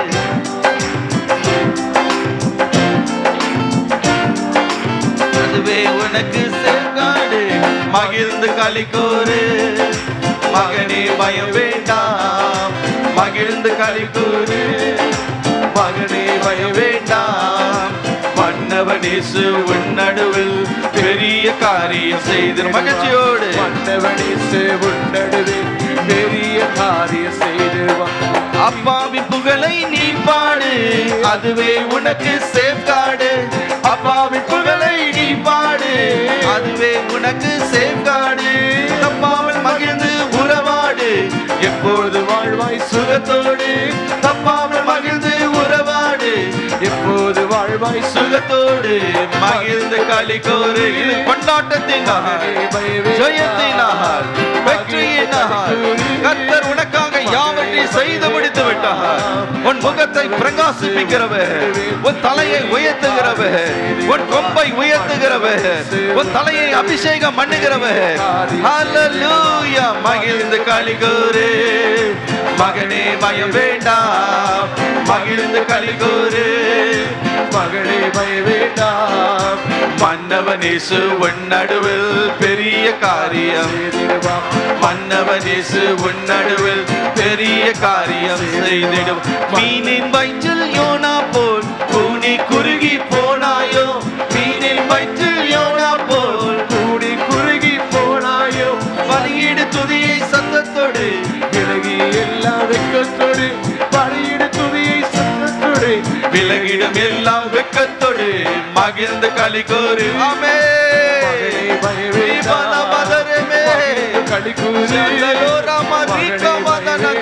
அதுவே உனக்கு சேர்க்காடு மகிழ்ந்து களிக்கூறு மகனே பயம் வேண்டாம் மகிழ்ந்து களிக்கூறு மகனே பயம் வேண்டாம் மன்னவனேசு உன் நடுவில் பெரிய காரியம் செய்து மகிழ்ச்சியோடு மன்னவனேசு உன்னடுவில் பெரிய காரியம் செய்திடுவா அப்பாவின் புகழை நீ பாடு அதுவே உனக்கு சேஃப்கார்டு அப்பாவின் புகழை நீ பாடு அதுவே உனக்கு சேஃப்கார்டு தப்பாமல் மகிழ்ந்து உறவாடு எப்பொழுது வாழ்வாய் சுகத்தோடு தப்பாமல் மகிழ்ந்து உறவாடு எப்போது வாழ்வாய் சுகத்தோடு மகிழ்ந்து களிக்கோரு இது கொண்டாட்டத்தின் நாள் ஜெயத்தின் நாள் வெற்றியின் நாள் கர்த்தர் உனக்காக யாவற்றையும் செய்து முடித்து விட்டார் உன் முகத்தை பிரகாசிப்பிக்கிறவர் உன் தலையை உயர்த்துகிறவர் உன் கொம்பை உயர்த்துகிறவர் உன் தலையை அபிஷேகம் பண்ணுகிறவர் ஹalleluya மகிழ்ந்து களிகூரு மகனே பயம் வேண்டாம் மகிழ்ந்து களிகூரு மகளே பய வேண்டாம் மன்னவனேசு உன் நடுவில் பெரிய காரியம் செய்திடுவா மன்னவனேசு உன் நடுவில் பெரிய காரியம் செய்திடும் மீனின் வயிற்றில் யோனா போல் பூனி குறுகி போனாயோ மீனின் வயிற்றில் யோனா போல் கூடி குறுகி போனாயோ பலியிடு துதியை சத்தத்தோடு விலகி எல்லா வெக்கத்தோடு பலியிடு துதியை சத்தத்தோடு விலகிடும் எல்லாம் வெக்கத்தோடு மகிழ்ந்து களி கோரு ஆமே மகளே பய வேண்டாம் மதரமே களிக்கூறு சல்லலோ ராமா ரீகா மதன தரமா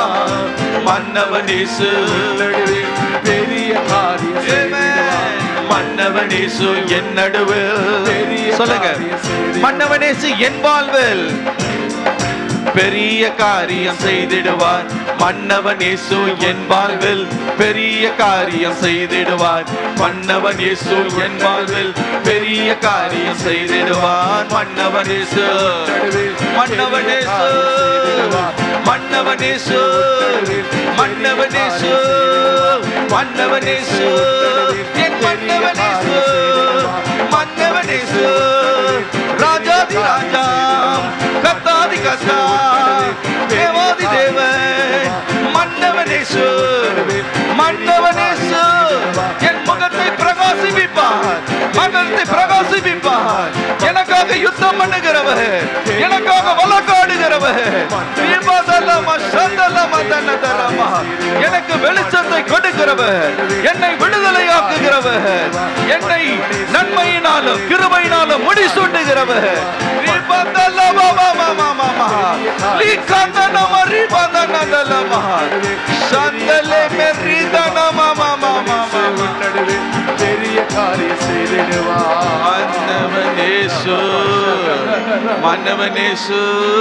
மன்னவன் இயேசு நடுவே பெரிய காரியம் செய்திடுவார். மன்னவன் இயேசு என் நடுவில் பெரிய சொல்லுங்க காரியம் செய்திடுவார். மன்னவன் இயேசு என் வாழ்வில் பெரிய காரியம் செய்திடுவார் மன்னவன் இயேசு என் வாழ்வில் பெரிய காரியம் செய்திடுவார் மன்னவன் இயேசு என் வாழ்வில் பெரிய காரியம் செய்திடுவார் மன்னவன் இயேசு மன்னவன் இயேசு மன்னவன் இயேசு மன்னவன் இயேசு மன்னவன் இயேசு என் மன்னவன் இயேசு மன்னவன் இயேசு ராஜாதி ராஜா கத்தாதி கத்தா தேவாதி தேவன் மன்னவனேசு மன்னவனேசு என் முகத்தை பிரகாசிப்பிப்பார் மகத்தை பிரகாசிப்பிப்பார் எனக்காக யுத்தம் பண்ணுகிறவர் எனக்காக வழக்காடுகிறவர் தீபதல்லமா சந்தல்லமா தன்னதல்லமா எனக்கு வெளிச்சத்தை கொடுக்கிறவர் என்னை விடுதலையாக்குகிறவர் என்னை நன்மையினாலும் கிருபையினாலும் முடிசூட்டுகிறவர் தீபதல்லமா மாமா மாமா மாமா லீகந்தனமா ரிபதனதல்லமா சந்தலே மெரிதனமா மாமா மாமா நடுவே பெரிய காரியம் செய்திடுவார் மன்னவனேசு மன்னவனேசு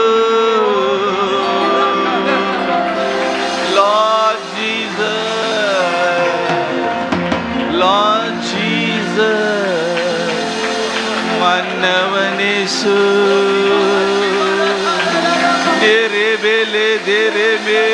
Lord Jesus Lord Jesus மன்னவனேசு தேரே வேலே தேரே மே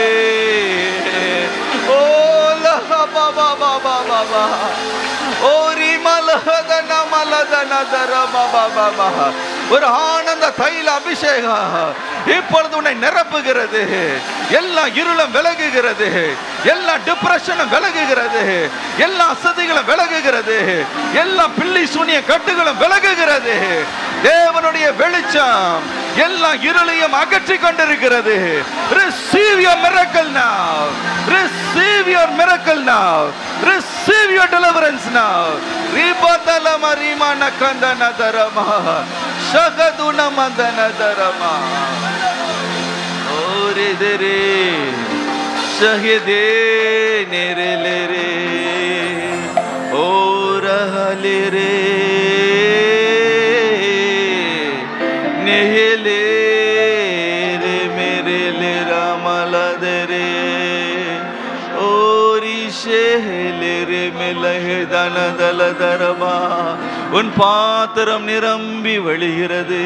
ஓ லஹா பாபா பாபா பாபா ஓரி மலதன மலதன தர பாபா பாபா ஒரு ஆனந்த தைல அபிஷேகம் இப்பொழுது உன்னை நிரப்புகிறது எல்லா இருளும் விலகுகிறது எல்லா டிப்ரெஷனும் விலகுகிறது எல்லா அசதிகளும் விலகுகிறது எல்லா பில்லி சூனிய கட்டுகளும் விலகுகிறது தேவனுடைய வெளிச்சம் எல்லா இருளையும் அகற்றி கொண்டிருக்கிறது receive your miracle now receive your miracle now receive your deliverance now ரிபதல மரிமா நகந்தன தரமா ಶಗದುನ ಮಂದನ ದರಮ ಓರೆದರೆ ಸಹ್ಯದೆ ನೆರೆಲೆರೆ ಓರಹಲೆರೆ ನೆಹಲೆ ರೆ ಮೆರೆಲೆ ರಮಲದರೆ ஓரி ஷேலெரு மெலஹதன தலதரமா உன் பாத்திரம் நிரம்பி வழிகிறது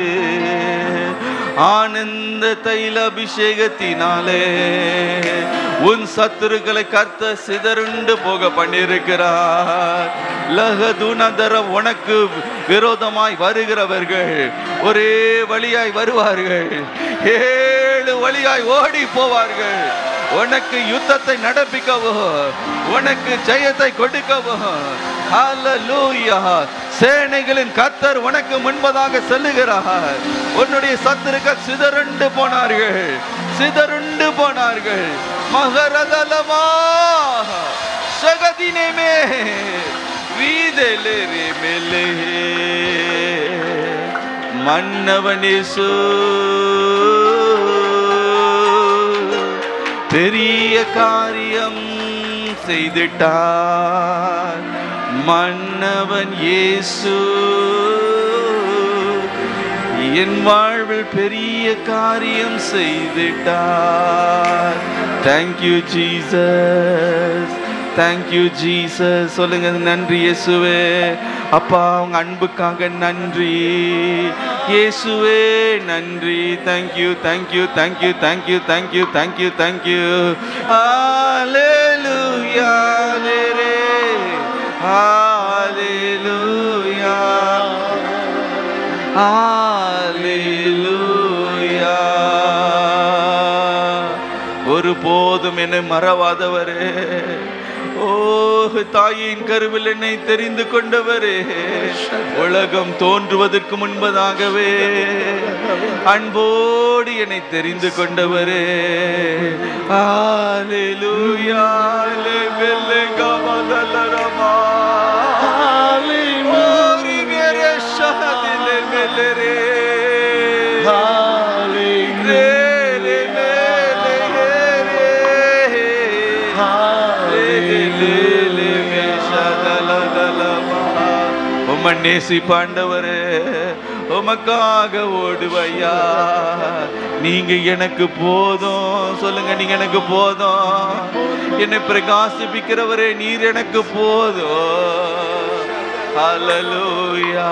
ஆனந்த தைல அபிஷேகத்தினாலே உன் சத்துருக்களை கர்த்த சிதறுண்டு போக பண்ணியிருக்கிறார் லகதுனதர உனக்கு விரோதமாய் வருகிறவர்கள் ஒரே வழியாய் வருவார்கள் ஏழு வழியாய் ஓடி போவார்கள் உனக்கு யுத்தத்தை நடப்பிக்கவோ உனக்கு ஜெயத்தை கொடுக்கவோ ஹalleluya சேனைகளின் கத்தர் உனக்கு முன்பதாக செல்லுகிறார் உன்னுடைய சத்துருக்கள் சிதறுண்டு போனார்கள் சிதறுண்டு போனார்கள் மகரதலமா சகதினேமே வீதெலெரி மெலே மன்னவனேசு பெரிய காரியம் செய்திட்டார் மன்னவன் இயேசு என் வாழ்வில் பெரிய காரியம் செய்திட்டார் தேங்க்யூ ஜீசஸ் தேங்க்யூ ஜீசஸ் சொல்லுங்க நன்றி இயேசுவே அப்பா உங்க அன்புக்காக நன்றி இயேசுவே நன்றி thank you thank you thank you thank you thank you thank you thank you hallelujah லேரே ஹalleluya ஹalleluya ஒருபோதும் என்னை மறவாதவரே ஓ தாயின் கருவில் என்னை தெரிந்து கொண்டவரே உலகம் தோன்றுவதற்கு முன்பதாகவே அன்போடு என்னை தெரிந்து கொண்டவரே ஹalleluya லெவெல்லே கவதலரமா ஓரி மேரே ஷஹதிலே மெலரே ரே ரே மேலே ரே உம்மை நேசிப்பாண்டவரே உமக்காக ஓடுவையா நீங்க எனக்கு போதும் சொல்லுங்க நீங்க எனக்கு போதும் என்னை பிரகாசிப்பிக்கிறவரே நீர் எனக்கு போதும் ஹalleluya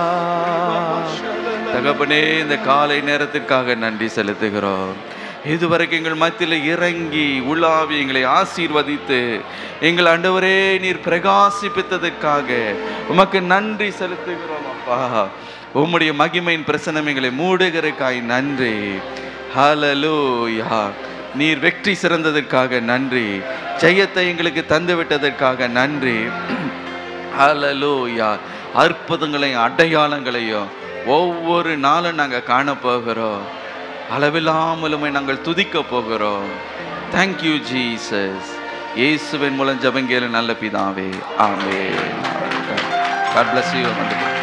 தகப்பனே இந்த காலை நேரத்திற்காக நன்றி செலுத்துகிறோம் இதுவரைக்கும் எங்கள் மத்தியில் இறங்கி உலாவி எங்களை ஆசீர்வதித்து எங்கள் ஆண்டவரே நீர் பிரகாசிப்பித்ததற்காக உமக்கு நன்றி செலுத்துகிறோம் அப்பா உம்முடைய மகிமையின் பிரசனம் எங்களை மூடுகிறக்காய் நன்றி ஹalleluya நீர் வெற்றி சிறந்ததற்காக நன்றி ஜெயத்தை எங்களுக்கு தந்து விட்டதற்காக நன்றி ஹalleluya அற்புதங்களையும் அடையாளங்களையும் ஒவ்வொரு நாளும் நாங்கள் காண போகிறோம் அளவில்லாமலுமே நாங்கள் துதிக்க போகிறோம் தேங்க்யூ ஜீசஸ் இயேசுவின் மூலம் ஜபங்கேல நல்ல பிதாவே ஆமே God bless you.